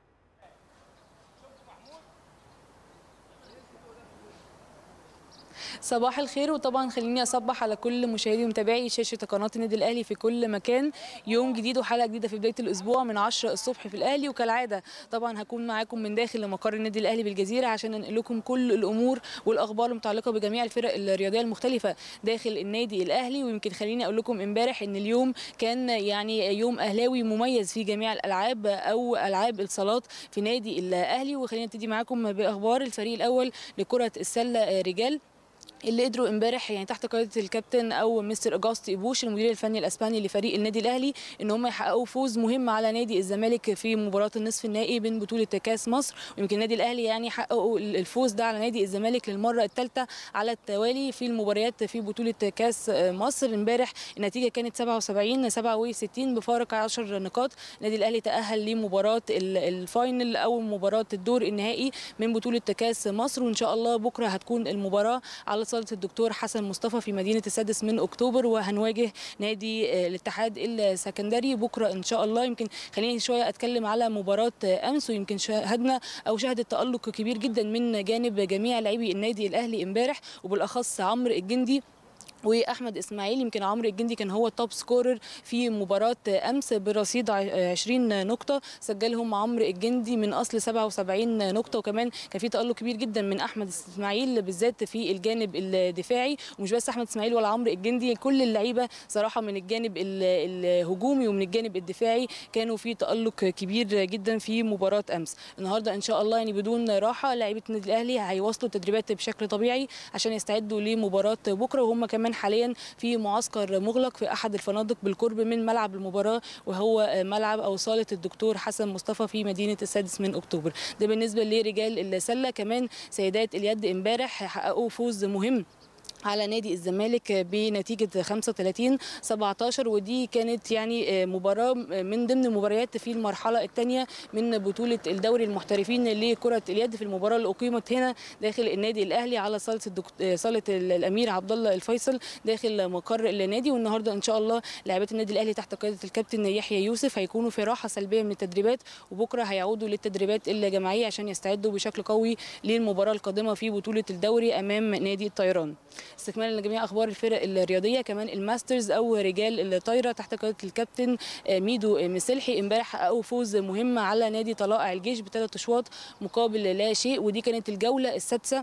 صباح الخير وطبعا خليني اصبح على كل مشاهدي ومتابعي شاشه قناه النادي الاهلي في كل مكان يوم جديد وحلقه جديده في بدايه الاسبوع من 10 الصبح في الاهلي وكالعاده طبعا هكون معاكم من داخل مقر النادي الاهلي بالجزيره عشان انقل لكم كل الامور والاخبار المتعلقه بجميع الفرق الرياضيه المختلفه داخل النادي الاهلي ويمكن خليني اقول لكم امبارح ان اليوم كان يعني يوم اهلاوي مميز في جميع الالعاب او العاب الصالات في نادي الاهلي وخلينا نبتدي معاكم باخبار الفريق الاول لكره السله رجال اللي قدروا امبارح يعني تحت قياده الكابتن او مستر اجاستي بوش المدير الفني الاسباني لفريق النادي الاهلي ان هم يحققوا فوز مهم على نادي الزمالك في مباراه النصف النهائي من بطوله كاس مصر ويمكن النادي الاهلي يعني حققوا الفوز ده على نادي الزمالك للمره الثالثه على التوالي في المباريات في بطوله كاس مصر امبارح النتيجه كانت 77 67 بفارق 10 نقاط النادي الاهلي تاهل لمباراه ال- الفاينل او مباراه الدور النهائي من بطوله كاس مصر وان شاء الله بكره هتكون المباراه على صاله الدكتور حسن مصطفى في مدينه السادس من اكتوبر وهنواجه نادي آه، الاتحاد السكندري بكره ان شاء الله يمكن خليني شويه اتكلم على مباراه آه، امس ويمكن شاهدنا او شهدت تالق كبير جدا من جانب جميع لاعبي النادي الاهلي امبارح وبالاخص عمرو الجندي واحمد اسماعيل يمكن عمرو الجندي كان هو التوب سكورر في مباراه امس برصيد ع- 20 نقطه سجلهم عمرو الجندي من اصل 77 نقطه وكمان كان في تالق كبير جدا من احمد اسماعيل بالذات في الجانب الدفاعي ومش بس احمد اسماعيل ولا عمرو الجندي كل اللعيبه صراحه من الجانب ال- الهجومي ومن الجانب الدفاعي كانوا في تالق كبير جدا في مباراه امس النهارده ان شاء الله يعني بدون راحه لعيبه النادي الاهلي هيواصلوا التدريبات بشكل طبيعي عشان يستعدوا لمباراه بكره وهم كمان حاليا في معسكر مغلق في احد الفنادق بالقرب من ملعب المباراه وهو ملعب او صاله الدكتور حسن مصطفى في مدينه السادس من اكتوبر ده بالنسبه لرجال السله كمان سيدات اليد امبارح حققوا فوز مهم على نادي الزمالك بنتيجة 35 17 ودي كانت يعني مباراة من ضمن المباريات في المرحلة الثانية من بطولة الدوري المحترفين لكرة اليد في المباراة اللي أقيمت هنا داخل النادي الأهلي على صالة الدكت... صالة الأمير عبد الله الفيصل داخل مقر النادي والنهارده إن شاء الله لاعبات النادي الأهلي تحت قيادة الكابتن يحيى يوسف هيكونوا في راحة سلبية من التدريبات وبكرة هيعودوا للتدريبات الجماعية عشان يستعدوا بشكل قوي للمباراة القادمة في بطولة الدوري أمام نادي الطيران استكمالا لجميع اخبار الفرق الرياضيه كمان الماسترز او رجال الطايره تحت قياده الكابتن ميدو مسلحي امبارح حققوا فوز مهم على نادي طلائع الجيش بثلاث اشواط مقابل لا شيء ودي كانت الجوله السادسه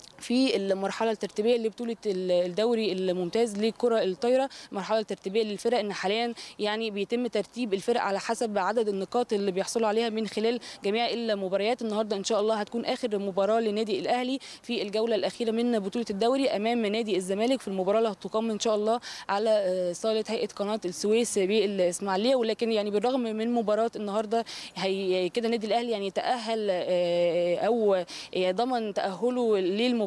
في المرحله الترتيبيه لبطوله الدوري الممتاز للكره الطايره المرحله الترتيبيه للفرق ان حاليا يعني بيتم ترتيب الفرق على حسب عدد النقاط اللي بيحصلوا عليها من خلال جميع المباريات النهارده ان شاء الله هتكون اخر مباراه لنادي الاهلي في الجوله الاخيره من بطوله الدوري امام نادي الزمالك في المباراه اللي هتقام ان شاء الله على صاله هيئه قناه السويس بالاسماعيليه ولكن يعني بالرغم من مباراه النهارده هي كده النادي الاهلي يعني تاهل او ضمن تاهله للمباراه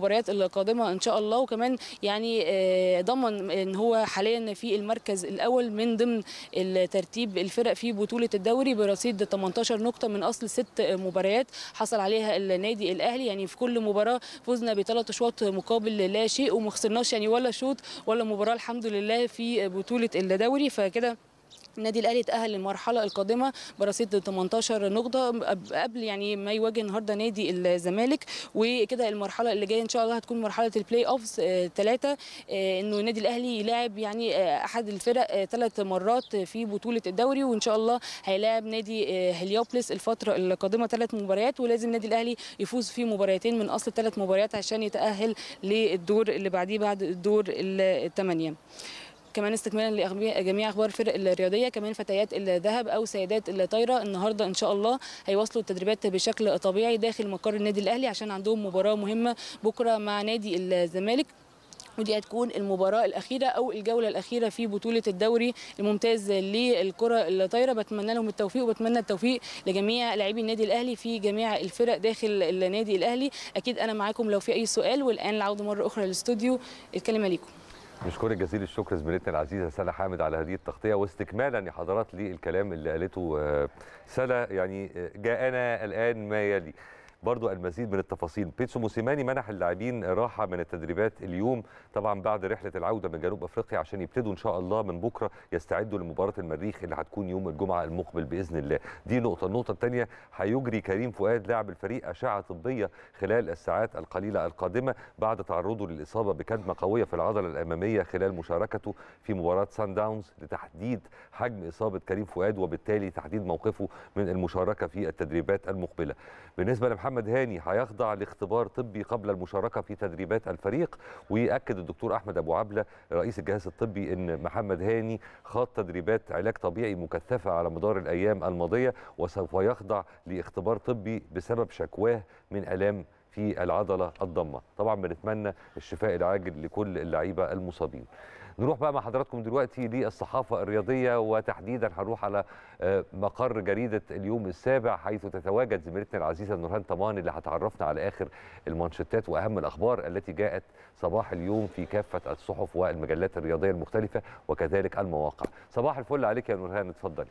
المباريات القادمه ان شاء الله وكمان يعني آه، ضمن ان هو حاليا في المركز الاول من ضمن الترتيب الفرق في بطوله الدوري برصيد 18 نقطه من اصل ست مباريات حصل عليها النادي الاهلي يعني في كل مباراه فزنا بثلاث اشواط مقابل لا شيء وما خسرناش يعني ولا شوط ولا مباراه الحمد لله في بطوله الدوري فكده النادي الاهلي تاهل للمرحله القادمه برصيد 18 نقطه قبل يعني ما يواجه النهارده نادي الزمالك وكده المرحله اللي جايه ان شاء الله هتكون مرحله البلاي اوفز ثلاثه انه النادي الاهلي يلاعب يعني آه، احد الفرق ثلاث مرات في بطوله الدوري وان شاء الله هيلاعب نادي آه، هليوبلس الفتره القادمه ثلاث مباريات ولازم النادي الاهلي يفوز في مباراتين من اصل ثلاث مباريات عشان يتاهل للدور اللي بعديه بعد الدور الثمانيه كمان استكمالا لجميع اخبار الفرق الرياضيه كمان فتيات الذهب او سيدات الطايره النهارده ان شاء الله هيواصلوا التدريبات بشكل طبيعي داخل مقر النادي الاهلي عشان عندهم مباراه مهمه بكره مع نادي الزمالك ودي هتكون المباراة الأخيرة أو الجولة الأخيرة في بطولة الدوري الممتاز للكرة الطايرة بتمنى لهم التوفيق وبتمنى التوفيق لجميع لاعبي النادي الأهلي في جميع الفرق داخل النادي الأهلي أكيد أنا معاكم لو في أي سؤال والآن العودة مرة أخرى للاستوديو الكلمة ليكم نشكرك جزيل الشكر زميلتنا العزيزه سلا حامد على هذه التغطيه واستكمالا يا حضرات للكلام اللي قالته آه، سلا يعني آه، جاءنا الان ما يلي برضو المزيد من التفاصيل بيتسو موسيماني منح اللاعبين راحه من التدريبات اليوم طبعا بعد رحله العوده من جنوب افريقيا عشان يبتدوا ان شاء الله من بكره يستعدوا لمباراه المريخ اللي هتكون يوم الجمعه المقبل باذن الله دي نقطه النقطه الثانيه هيجري كريم فؤاد لاعب الفريق اشعه طبيه خلال الساعات القليله القادمه بعد تعرضه للاصابه بكدمه قويه في العضله الاماميه خلال مشاركته في مباراه سان داونز لتحديد حجم اصابه كريم فؤاد وبالتالي تحديد موقفه من المشاركه في التدريبات المقبله بالنسبه لمحمد هاني هيخضع لاختبار طبي قبل المشاركه في تدريبات الفريق ويأكد الدكتور احمد ابو عبله رئيس الجهاز الطبي ان محمد هاني خاض تدريبات علاج طبيعي مكثفه على مدار الايام الماضيه وسوف يخضع لاختبار طبي بسبب شكواه من الام في العضله الضمه طبعا بنتمنى الشفاء العاجل لكل اللعيبه المصابين نروح بقى مع حضراتكم دلوقتي للصحافه الرياضيه وتحديدا هنروح على آه، مقر جريده اليوم السابع حيث تتواجد زميلتنا العزيزه نورهان طمان اللي هتعرفنا على اخر المانشيتات واهم الاخبار التي جاءت صباح اليوم في كافه الصحف والمجلات الرياضيه المختلفه وكذلك المواقع صباح الفل عليك يا نورهان اتفضلي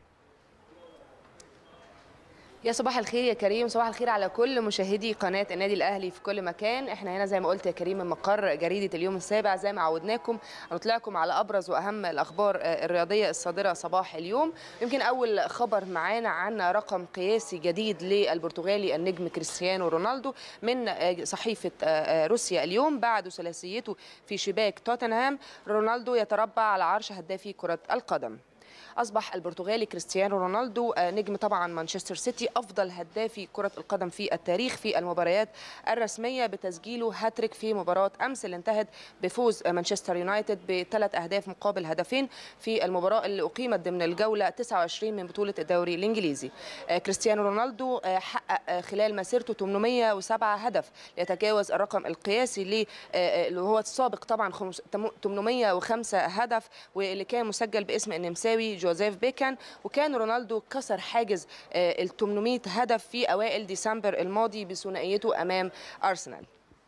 يا صباح الخير يا كريم صباح الخير على كل مشاهدي قناة النادي الأهلي في كل مكان احنا هنا زي ما قلت يا كريم من مقر جريدة اليوم السابع زي ما عودناكم هنطلعكم على أبرز وأهم الأخبار آه، الرياضية الصادرة صباح اليوم يمكن أول خبر معانا عن رقم قياسي جديد للبرتغالي النجم كريستيانو رونالدو من آه، صحيفة آه، آه، روسيا اليوم بعد ثلاثيته في شباك توتنهام رونالدو يتربع على عرش هدافي كرة القدم اصبح البرتغالي كريستيانو رونالدو آه، نجم طبعا مانشستر سيتي افضل هدافي كره القدم في التاريخ في المباريات الرسميه بتسجيله هاتريك في مباراه امس اللي انتهت بفوز آه، مانشستر يونايتد بثلاث اهداف مقابل هدفين في المباراه اللي اقيمت ضمن الجوله 29 من بطوله الدوري الانجليزي آه، كريستيانو رونالدو آه، حقق آه، خلال مسيرته 807 هدف ليتجاوز الرقم القياسي ل- آه، اللي هو السابق طبعا خمس- تم- 805 هدف واللي كان مسجل باسم النمساوي جوزيف بيكان وكان رونالدو كسر حاجز ال 800 هدف في اوائل ديسمبر الماضي بثنائيته امام ارسنال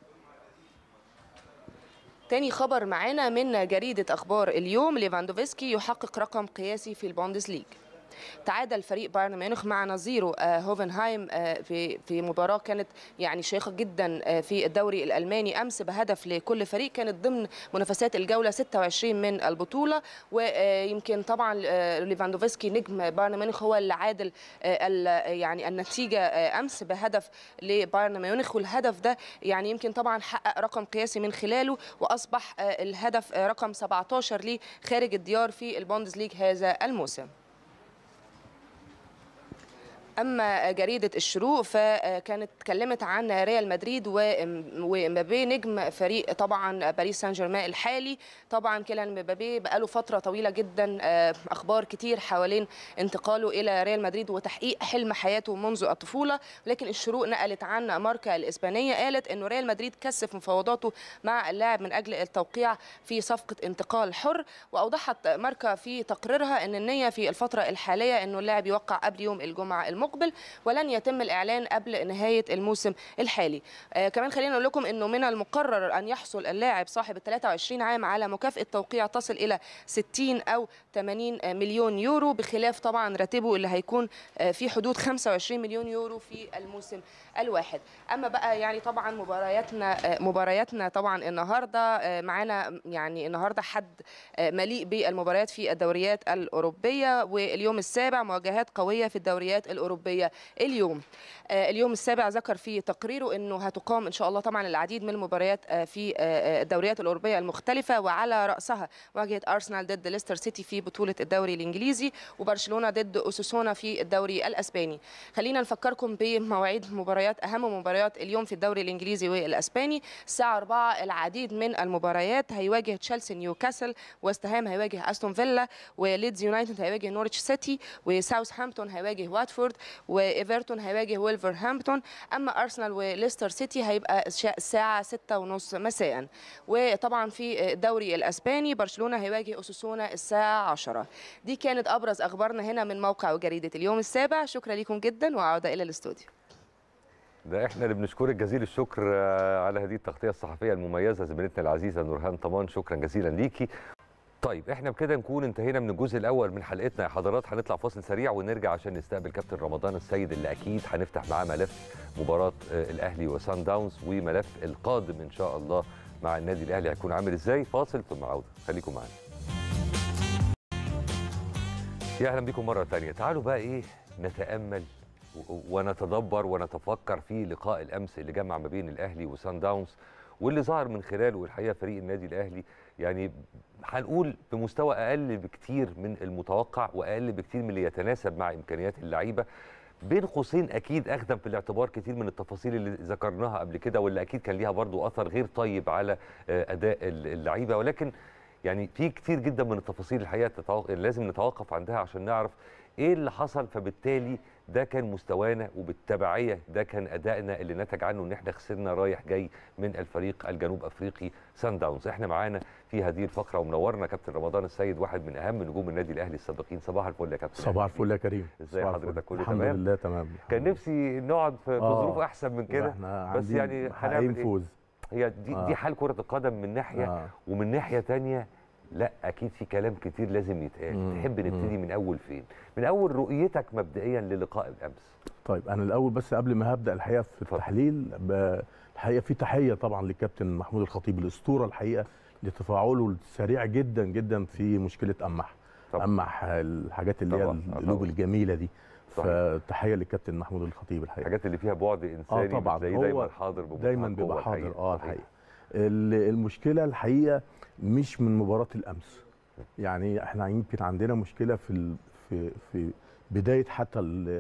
تاني خبر معانا من جريدة أخبار اليوم ليفاندوفسكي يحقق رقم قياسي في البوندسليج تعادل فريق بايرن ميونخ مع نظيره آه، هوفنهايم آه، في في مباراه كانت يعني شيقه جدا آه، في الدوري الالماني امس بهدف لكل فريق كانت ضمن منافسات الجوله 26 من البطوله ويمكن طبعا آه، ليفاندوفسكي نجم بايرن ميونخ هو اللي عادل آه، ال- يعني النتيجه آه، امس بهدف لبايرن ميونخ والهدف ده يعني يمكن طبعا حقق رقم قياسي من خلاله واصبح آه، الهدف آه، رقم 17 ليه خارج الديار في البوندسليج هذا الموسم اما جريده الشروق فكانت اتكلمت عن ريال مدريد وم- ومبابي نجم فريق طبعا باريس سان جيرمان الحالي طبعا كيليان مبابي بقاله فتره طويله جدا آه، اخبار كتير حوالين انتقاله الى ريال مدريد وتحقيق حلم حياته منذ الطفوله لكن الشروق نقلت عن ماركا الاسبانيه قالت انه ريال مدريد كثف مفاوضاته مع اللاعب من اجل التوقيع في صفقه انتقال حر واوضحت ماركا في تقريرها ان النيه في الفتره الحاليه انه اللاعب يوقع قبل يوم الجمعه المقبل المقبل ولن يتم الاعلان قبل نهايه الموسم الحالي آه كمان خلينا نقول لكم انه من المقرر ان يحصل اللاعب صاحب ال 23 عام على مكافاه توقيع تصل الى 60 او 80 مليون يورو بخلاف طبعا راتبه اللي هيكون آه في حدود 25 مليون يورو في الموسم الواحد اما بقى يعني طبعا مبارياتنا آه مبارياتنا طبعا النهارده آه معانا يعني النهارده حد آه مليء بالمباريات في الدوريات الاوروبيه واليوم السابع مواجهات قويه في الدوريات الاوروبيه اليوم آه اليوم السابع ذكر في تقريره انه هتقام ان شاء الله طبعا العديد من المباريات آه في آه الدوريات الاوروبيه المختلفه وعلى راسها مواجهه ارسنال ضد ليستر سيتي في بطوله الدوري الانجليزي وبرشلونه ضد اوساسونا في الدوري الاسباني خلينا نفكركم بمواعيد مباريات اهم مباريات اليوم في الدوري الانجليزي والاسباني الساعه 4 العديد من المباريات هيواجه تشيلسي نيوكاسل ويست هام هيواجه استون فيلا وليدز يونايتد هيواجه نورتش سيتي وساوثهامبتون هيواجه واتفورد وايفرتون هيواجه ويلفرهامبتون اما ارسنال وليستر سيتي هيبقى الساعه 6 ونص مساء وطبعا في الدوري الاسباني برشلونه هيواجه اوساسونا الساعه 10 دي كانت ابرز اخبارنا هنا من موقع وجريده اليوم السابع شكرا لكم جدا وعوده الى الاستوديو ده احنا اللي بنشكرك جزيل الشكر على هذه التغطيه الصحفيه المميزه زميلتنا العزيزه نورهان طمان شكرا جزيلا ليكي طيب احنا بكده نكون انتهينا من الجزء الاول من حلقتنا يا حضرات هنطلع فاصل سريع ونرجع عشان نستقبل كابتن رمضان السيد اللي اكيد هنفتح معاه ملف مباراه الاهلي وسان داونز وملف القادم ان شاء الله مع النادي الاهلي هيكون عامل ازاي فاصل ثم عوده خليكم معانا يا اهلا بكم مره ثانيه تعالوا بقى ايه نتامل ونتدبر ونتفكر في لقاء الامس اللي جمع ما بين الاهلي وسان داونز واللي ظهر من خلاله الحقيقه فريق النادي الاهلي يعني هنقول بمستوى اقل بكتير من المتوقع واقل بكتير من اللي يتناسب مع امكانيات اللعيبه بين قوسين اكيد اخذا في الاعتبار كتير من التفاصيل اللي ذكرناها قبل كده واللي اكيد كان ليها برضو اثر غير طيب على اداء اللعيبه ولكن يعني في كتير جدا من التفاصيل الحقيقه تتوق... لازم نتوقف عندها عشان نعرف ايه اللي حصل فبالتالي ده كان مستوانا وبالتبعيه ده كان ادائنا اللي نتج عنه ان احنا خسرنا رايح جاي من الفريق الجنوب افريقي سان داونز احنا معانا في هذه الفقره ومنورنا كابتن رمضان السيد واحد من اهم نجوم النادي الاهلي السابقين صباح الفل يا كابتن صباح الفل يا كريم ازي حضرتك كله الحمد تمام لله تمام كان نفسي نقعد في, في آه. ظروف احسن من كده احنا بس يعني هنعمل ايه فوز هي دي آه. دي حال كره القدم من ناحيه آه. ومن ناحيه تانية لا اكيد في كلام كتير لازم يتقال مم. تحب نبتدي مم. من اول فين من اول رؤيتك مبدئيا للقاء الامس طيب انا الاول بس قبل ما هبدا الحقيقه في التحليل ب- الحقيقه في تحيه طبعا للكابتن محمود الخطيب الاسطوره الحقيقه لتفاعله السريع جدا جدا في مشكله امح طبعا. امح الحاجات اللي هي طبعا. آه القلوب طبعا. الجميله دي صحيح. فتحيه للكابتن محمود الخطيب الحقيقه الحاجات اللي فيها بعد انساني اه طبعا بتلاقيه دايما حاضر بمنتهى دايما القوة بيبقى حاضر الحقيقة. اه صحيح. الحقيقه ال- المشكله الحقيقه مش من مباراه الامس يعني احنا يمكن عندنا مشكله في ال- في في بدايه حتى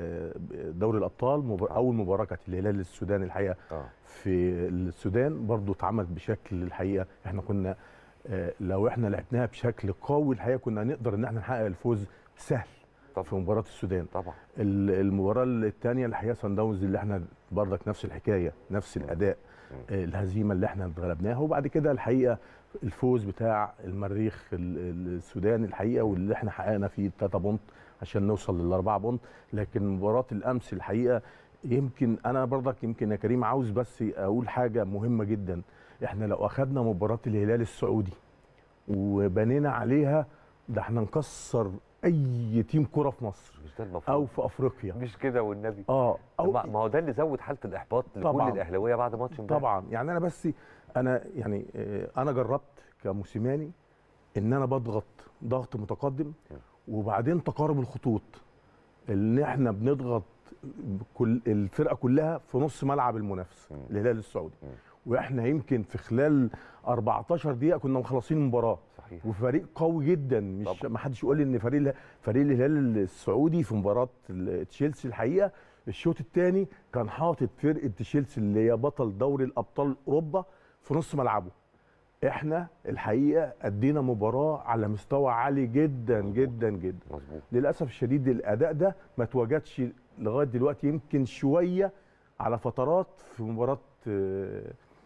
ال- دوري الابطال مبار- اول مباراه كانت الهلال السوداني الحقيقه آه. في السودان برضو اتعملت بشكل الحقيقه احنا كنا آه، لو احنا لعبناها بشكل قوي الحقيقه كنا نقدر ان احنا نحقق الفوز سهل طبعا. في مباراه السودان طبعا ال- المباراه الثانيه الحقيقه سان داونز اللي احنا برضك نفس الحكايه نفس الاداء آه، الهزيمه اللي احنا اتغلبناها وبعد كده الحقيقه الفوز بتاع المريخ ال- ال- السوداني الحقيقه واللي احنا حققنا فيه 3 بونت عشان نوصل للاربعه بونت لكن مباراه الامس الحقيقه يمكن انا برضك يمكن يا كريم عاوز بس اقول حاجه مهمه جدا احنا لو اخذنا مباراه الهلال السعودي وبنينا عليها ده احنا نكسر اي تيم كره في مصر مش ده المفروض او في افريقيا مش كده والنبي اه أو ما ما هو ده اللي زود حاله الاحباط لكل طبعاً. الاهلاويه بعد ماتش امبارح طبعا يعني انا بس انا يعني آه، انا جربت كموسيماني ان انا بضغط ضغط متقدم وبعدين تقارب الخطوط ان احنا بنضغط كل الفرقه كلها في نص ملعب المنافس الهلال السعودي واحنا يمكن في خلال 14 دقيقه كنا مخلصين المباراه صحيح وفريق قوي جدا مش ما حدش يقول لي ان فريق اله- فريق الهلال السعودي في مباراه ال- تشيلسي الحقيقه الشوط الثاني كان حاطط فرقه تشيلسي اللي هي بطل دوري الابطال اوروبا في نص ملعبه احنا الحقيقه ادينا مباراه على مستوى عالي جدا جدا جدا مظبوط للاسف الشديد الاداء ده ما تواجدش لغايه دلوقتي يمكن شويه على فترات في مباراه آه،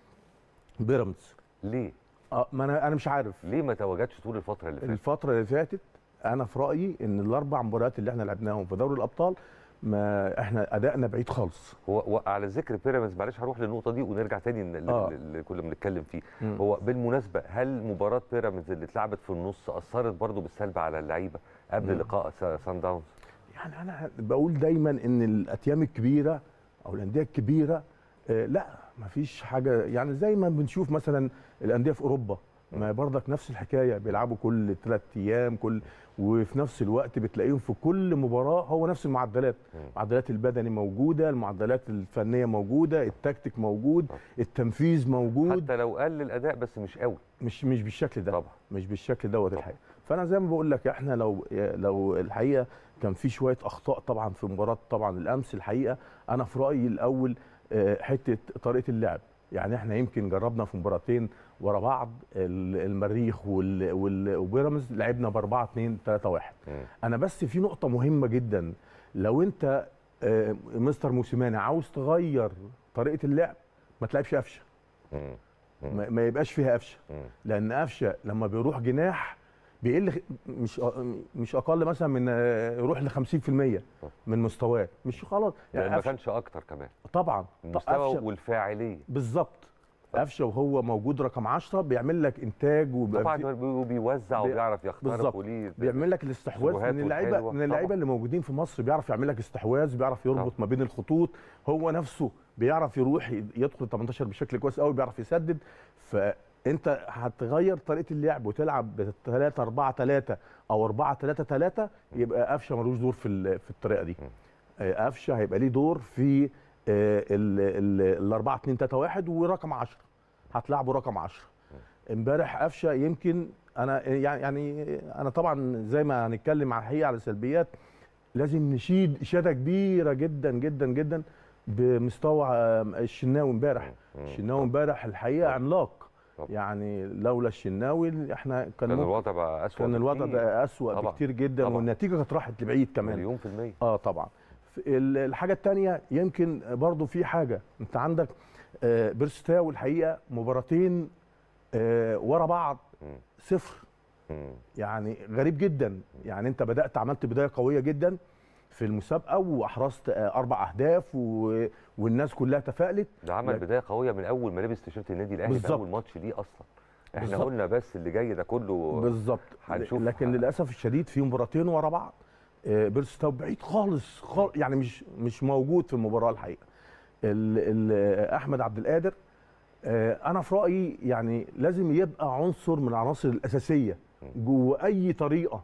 بيراميدز ليه اه ما انا انا مش عارف ليه ما تواجدش طول الفتره اللي فاتت الفتره اللي فاتت انا في رايي ان الاربع مباريات اللي احنا لعبناهم في دوري الابطال ما احنا ادائنا بعيد خالص هو هو على ذكر بيراميدز معلش هروح للنقطه دي ونرجع تاني ل- آه. ل- اللي كنا بنتكلم فيه مم. هو بالمناسبه هل مباراه بيراميدز اللي اتلعبت في النص اثرت برضو بالسلب على اللعيبه قبل مم. لقاء سا- سان داونز يعني انا بقول دايما ان الاتيام الكبيره او الانديه الكبيره آه، لا ما فيش حاجه يعني زي ما بنشوف مثلا الانديه في اوروبا ما برضك نفس الحكايه بيلعبوا كل ثلاث ايام كل وفي نفس الوقت بتلاقيهم في كل مباراه هو نفس المعدلات المعدلات البدني موجوده المعدلات الفنيه موجوده التكتيك موجود التنفيذ موجود حتى لو قل الاداء بس مش قوي مش مش بالشكل ده طبعا مش بالشكل دوت الحقيقه فانا زي ما بقول لك احنا لو لو الحقيقه كان في شويه اخطاء طبعا في مباراه طبعا الامس الحقيقه انا في رايي الاول آه، حته طريقه اللعب يعني احنا يمكن جربنا في مباراتين ورا بعض ال- المريخ وال- وال- وبيراميدز لعبنا ب 4 2 3 1 انا بس في نقطه مهمه جدا لو انت آه، مستر موسيماني عاوز تغير طريقه اللعب ما تلعبش قفشه ما ما يبقاش فيها قفشه لان قفشه لما بيروح جناح بيقل خ- مش أ- مش اقل مثلا من آه، يروح ل 50% من مستواه مش خلاص يعني ما قفشة- كانش اكتر كمان طبعا ط- المستوى قفشة- والفاعليه بالظبط قفشه وهو موجود رقم 10 بيعمل لك انتاج وبيبقى طبعا في- بي- بيوزع بي- وبيعرف يخترق بالظبط وليه بيعمل لك الاستحواذ الشبهات من اللعيبه والحلوة. من اللعيبه طبعاً. اللي موجودين في مصر بيعرف يعمل لك استحواذ بيعرف يربط ما بين الخطوط هو نفسه بيعرف يروح ي- يدخل 18 بشكل كويس قوي بيعرف يسدد فانت هتغير طريقه اللعب وتلعب ب 3 4 3 او 4 3 3 يبقى قفشه ملوش دور في ال- في الطريقه دي آه، قفشه هيبقى ليه دور في ال 4 2 3 1 ورقم 10 هتلعبه رقم 10 امبارح قفشه يمكن انا يعني يعني انا طبعا زي ما هنتكلم على الحقيقه على سلبيات لازم نشيد اشاده كبيره جدا جدا جدا بمستوى آه، الشناوي امبارح الشناوي امبارح الحقيقه عملاق يعني لولا الشناوي احنا كان كان ممكن- الوضع بقى اسوء كان الوضع بكتير. بقى اسوء طبعاً. بكتير جدا طبعاً. والنتيجه كانت راحت لبعيد كمان مليون في المية اه طبعا ف- ال- الحاجه الثانيه يمكن برضو في حاجه انت عندك آه بيرستاو الحقيقه مباراتين آه ورا بعض صفر يعني غريب جدا يعني انت بدات عملت بدايه قويه جدا في المسابقه واحرزت آه اربع اهداف و... والناس كلها تفائلت ده عمل لكن- بدايه قويه من اول ما لبس تيشيرت النادي الاهلي في بالظبط. اول ماتش ليه اصلا احنا بالظبط. قلنا بس اللي جاي ده كله بالظبط هنشوف لكن للاسف الشديد في مباراتين ورا بعض آه، بيرستاو بعيد خالص, خالص يعني مش مش موجود في المباراه الحقيقه ال ال احمد عبد القادر آه، انا في رايي يعني لازم يبقى عنصر من العناصر الاساسيه جوه اي طريقه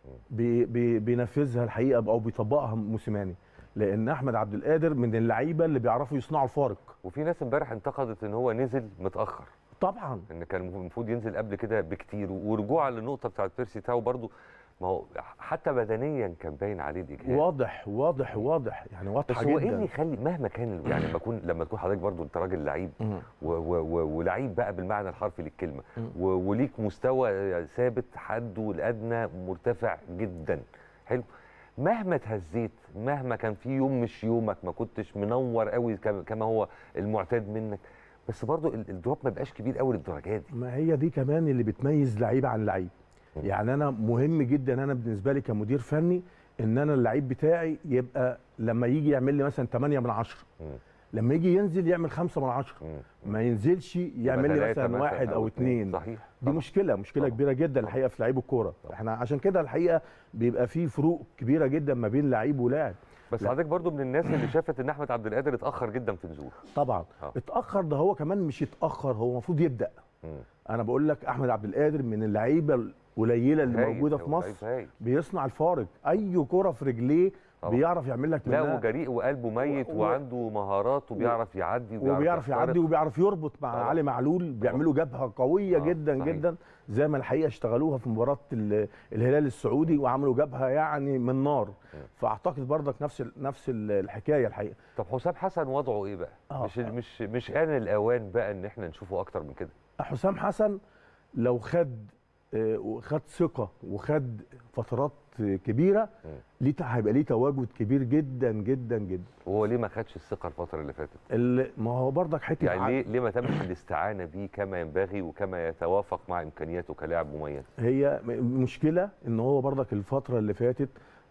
بي بي بينفذها الحقيقه او بيطبقها موسيماني لان احمد عبد القادر من اللعيبه اللي بيعرفوا يصنعوا الفارق وفي ناس امبارح انتقدت ان هو نزل متاخر طبعا ان كان المفروض ينزل قبل كده بكتير ورجوعا للنقطه بتاعت بيرسي تاو برضو ما هو حتى بدنيا كان باين عليه الاجهاد واضح واضح واضح يعني بس واضحه هو جدا ايه اللي يخلي مهما كان يعني لما اكون لما تكون حضرتك برضو انت راجل لعيب مم. و- و- و- ولعيب بقى بالمعنى الحرفي للكلمه مم. و- وليك مستوى ثابت حده الادنى مرتفع جدا حلو مهما اتهزيت مهما كان في يوم مش يومك ما كنتش منور قوي كما كما هو المعتاد منك بس برضو ال- الدروب ما بقاش كبير قوي للدرجات دي ما هي دي كمان اللي بتميز لعيب عن لعيب يعني انا مهم جدا انا بالنسبه لي كمدير فني ان انا اللعيب بتاعي يبقى لما يجي يعمل لي مثلا 8 من 10 لما يجي ينزل يعمل 5 من 10 ما ينزلش يعمل لي تلاتة مثلا واحد او اثنين صحيح دي مشكله مشكله كبيره جدا الحقيقه في لعيب الكوره احنا عشان كده الحقيقه بيبقى في فروق كبيره جدا ما بين لعيب ولاعب بس لا. حضرتك برضو من الناس اللي شافت ان احمد عبد القادر اتاخر جدا في نزوله طبعا آه. اتاخر ده هو كمان مش اتاخر هو المفروض يبدا انا بقول لك احمد عبد القادر من اللعيبه القليله اللي هايل، موجوده في هو مصر لعيب هايل. بيصنع الفارق اي كره في رجليه طبعا. بيعرف يعمل لك لا منها وجريء وقلبه ميت و- وعنده مهارات وبيعرف يعدي وبيعرف, وبيعرف يخترق. يعدي وبيعرف يربط مع طبعا. علي معلول بيعملوا جبهه قويه آه، جدا صحيح. جدا زي ما الحقيقه اشتغلوها في مباراه ال- الهلال السعودي وعملوا جبهه يعني من نار فاعتقد برضك نفس ال- نفس ال- الحكايه الحقيقه طب حسام حسن وضعه ايه بقى؟ آه. مش مش مش آن الاوان بقى ان احنا نشوفه اكتر من كده حسام حسن لو خد آه، وخد ثقه وخد فترات آه، كبيره ليه ت- هيبقى ليه تواجد كبير جدا جدا جدا وهو ليه ما خدش الثقه الفتره اللي فاتت؟ ال- ما هو برضك حته يعني ع- ليه ليه ما تمش الاستعانه بيه كما ينبغي وكما يتوافق مع امكانياته كلاعب مميز؟ هي م- مشكله ان هو برضك الفتره اللي فاتت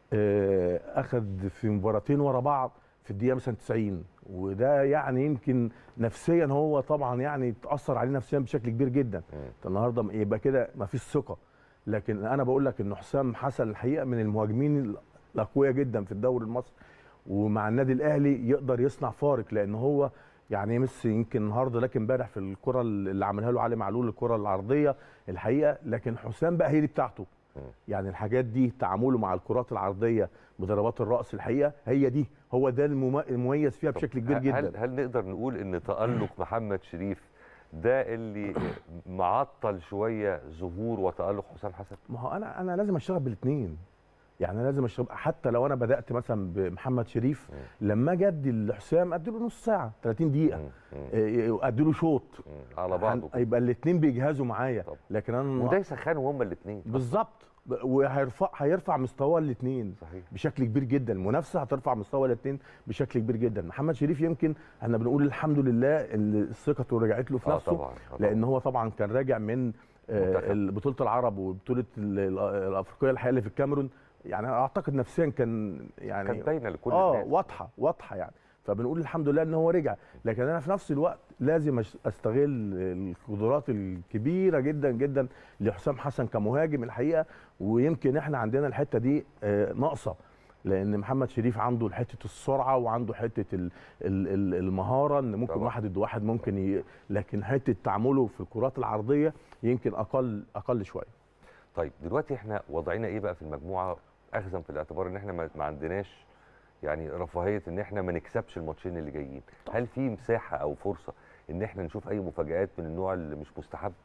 آه، اخذ في مباراتين ورا بعض في الدقيقه مثلا 90 وده يعني يمكن نفسيا هو طبعا يعني اتاثر عليه نفسيا بشكل كبير جدا انت النهارده يبقى كده ما فيش ثقه لكن انا بقول لك ان حسام حسن الحقيقه من المهاجمين الاقوياء جدا في الدوري المصري ومع النادي الاهلي يقدر يصنع فارق لان هو يعني ميسي يمكن النهارده لكن امبارح في الكره اللي عملها له علي معلول الكره العرضيه الحقيقه لكن حسام بقى هي دي بتاعته يعني الحاجات دي تعامله مع الكرات العرضيه بضربات الراس الحقيقه هي دي هو ده المم- المميز فيها بشكل كبير هل جدا هل نقدر نقول ان تالق محمد شريف ده اللي معطل شويه ظهور وتالق حسام حسن ما هو انا انا لازم اشتغل بالاثنين يعني انا لازم اشتغل حتى لو انا بدات مثلا بمحمد شريف لما اجي ادي لحسام ادي له نص ساعه 30 دقيقه إيه، ادي له شوط على بعضه هن- يبقى الاثنين بيجهزوا معايا لكن انا وده يسخنوا هما الاثنين بالظبط ب- وهيرفع هيرفع مستوى الاثنين صحيح بشكل كبير جدا المنافسه هترفع مستوى الاثنين بشكل كبير جدا محمد شريف يمكن احنا بنقول الحمد لله اللي ثقته رجعت له في آه نفسه طبعاً، آه طبعاً. لان هو طبعا كان راجع من منتخب. آه، بطوله العرب وبطوله ال- ال- الافريقيه الحقيقه اللي في الكاميرون يعني اعتقد نفسيا كان يعني كانت باينة لكل اه الناس. واضحه واضحه يعني فبنقول الحمد لله ان هو رجع لكن انا في نفس الوقت لازم أش- استغل القدرات الكبيره جدا جدا لحسام حسن كمهاجم الحقيقه ويمكن احنا عندنا الحته دي آه، ناقصه لان محمد شريف عنده حته السرعه وعنده حته ال- ال- ال- المهاره ان ممكن طبعاً. واحد ضد واحد ممكن ي... لكن حته تعامله في الكرات العرضيه يمكن اقل اقل شويه طيب دلوقتي احنا وضعنا ايه بقى في المجموعه اخذا في الاعتبار ان احنا ما ما عندناش يعني رفاهيه ان احنا ما نكسبش الماتشين اللي جايين هل في مساحه او فرصه ان احنا نشوف اي مفاجات من النوع اللي مش مستحب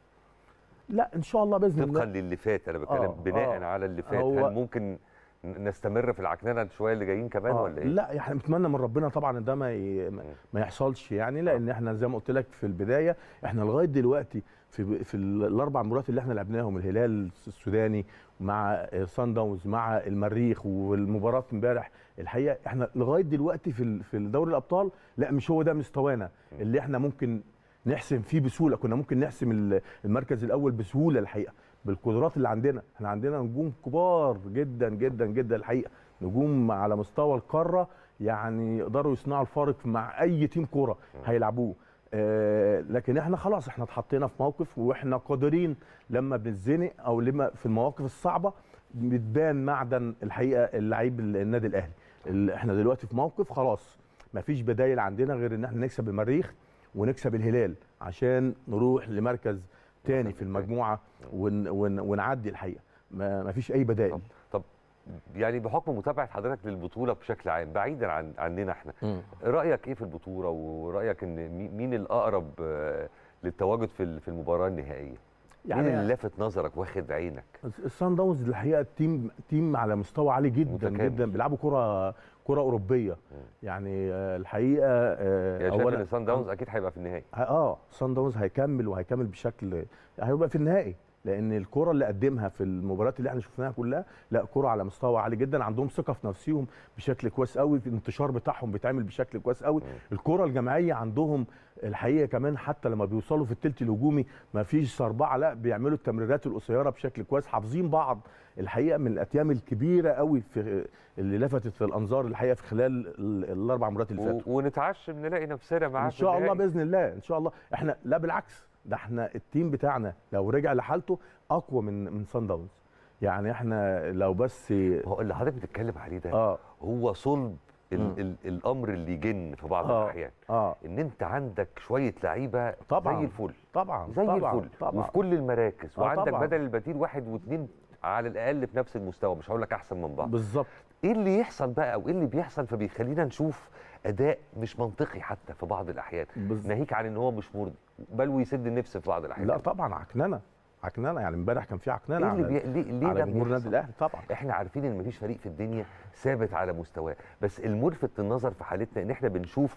لا ان شاء الله باذن الله طبقا للي فات انا بتكلم آه، بناء آه. على اللي فات هو- هل ممكن ن- نستمر في العكننه شويه اللي جايين كمان آه، ولا ايه لا احنا بنتمنى من ربنا طبعا ان ده ما ي... ما- ما يحصلش يعني لان احنا زي ما قلت لك في البدايه احنا لغايه دلوقتي في في ال- الاربع مباريات اللي احنا لعبناهم الهلال السوداني مع سان داونز مع المريخ والمباراه امبارح الحقيقه احنا لغايه دلوقتي في ال- في دوري الابطال لا مش هو ده مستوانا اللي احنا ممكن نحسم فيه بسهوله كنا ممكن نحسم ال- المركز الاول بسهوله الحقيقه بالقدرات اللي عندنا احنا عندنا نجوم كبار جدا جدا جدا الحقيقه نجوم على مستوى القاره يعني يقدروا يصنعوا الفارق مع اي تيم كوره هيلعبوه آه لكن احنا خلاص احنا اتحطينا في موقف واحنا قادرين لما بنتزنق او لما في المواقف الصعبه بتبان معدن الحقيقه اللعيب النادي الاهلي ال- احنا دلوقتي في موقف خلاص مفيش بدايل عندنا غير ان احنا نكسب المريخ ونكسب الهلال عشان نروح لمركز تاني في المجموعه ون ون ونعدي الحقيقه ما مفيش اي بدائل طب يعني بحكم متابعه حضرتك للبطوله بشكل عام بعيدا عن عننا احنا رايك ايه في البطوله ورايك ان مي- مين الاقرب آه، للتواجد في ال- في المباراه النهائيه يعني مين يعني- اللي لافت نظرك واخد عينك السان داونز الحقيقه تيم تيم على مستوى عالي جدا متكامل. جدا بيلعبوا كره كره اوروبيه يعني آه، الحقيقه آه، يعني شايف ان سان داونز اكيد هيبقى في النهائي اه سان داونز هيكمل وهيكمل بشكل هيبقى في النهائي لان الكره اللي قدمها في المباريات اللي احنا شفناها كلها لا كره على مستوى عالي جدا عندهم ثقه في نفسهم بشكل كويس قوي في الانتشار بتاعهم بيتعمل بشكل كويس قوي الكره الجماعيه عندهم الحقيقه كمان حتى لما بيوصلوا في الثلث الهجومي ما فيش صربعه لا بيعملوا التمريرات القصيره بشكل كويس حافظين بعض الحقيقه من الاتيام الكبيره قوي في اللي لفتت الانظار الحقيقه في خلال ال- الاربع مرات اللي فاتوا و- ونتعشم نلاقي نفسنا معاه ان في شاء الله النهائي. باذن الله ان شاء الله احنا لا بالعكس ده احنا التيم بتاعنا لو رجع لحالته اقوى من من سان داونز يعني احنا لو بس هو اللي حضرتك بتتكلم عليه ده اه هو صلب ال مم. ال الامر اللي يجن في بعض آه، الاحيان اه ان انت عندك شويه لعيبه طبعاً، زي الفل طبعا زي طبعا الفل طبعا وفي كل المراكز آه، وعندك طبعاً. بدل البديل واحد واثنين على الاقل في نفس المستوى مش هقول لك احسن من بعض بالظبط ايه اللي يحصل بقى او ايه اللي بيحصل فبيخلينا نشوف اداء مش منطقي حتى في بعض الاحيان بز- ناهيك عن ان هو مش مرضي بل ويسد النفس في بعض الاحيان لا طبعا عكننه عكننه يعني امبارح كان في عكننه ايه اللي على, بي... ليه, ليه على ده جمهور النادي بيحصل؟ الاهلي طبعا احنا عارفين ان مفيش فريق في الدنيا ثابت على مستواه بس الملفت للنظر في حالتنا ان احنا بنشوف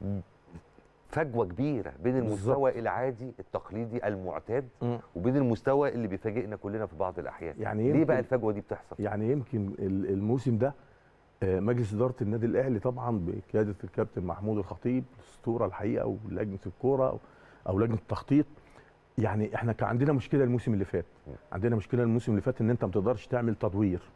فجوه كبيره بين المستوى العادي التقليدي المعتاد مم. وبين المستوى اللي بيفاجئنا كلنا في بعض الاحيان يعني ليه يمكن- بقى الفجوه دي بتحصل يعني يمكن ال- الموسم ده آه، مجلس اداره النادي الاهلي طبعا بقياده الكابتن محمود الخطيب الاسطوره الحقيقه ولجنه الكوره او, أو لجنه التخطيط يعني احنا كان عندنا مشكله الموسم اللي فات عندنا مشكله الموسم اللي فات ان انت ما تقدرش تعمل تدوير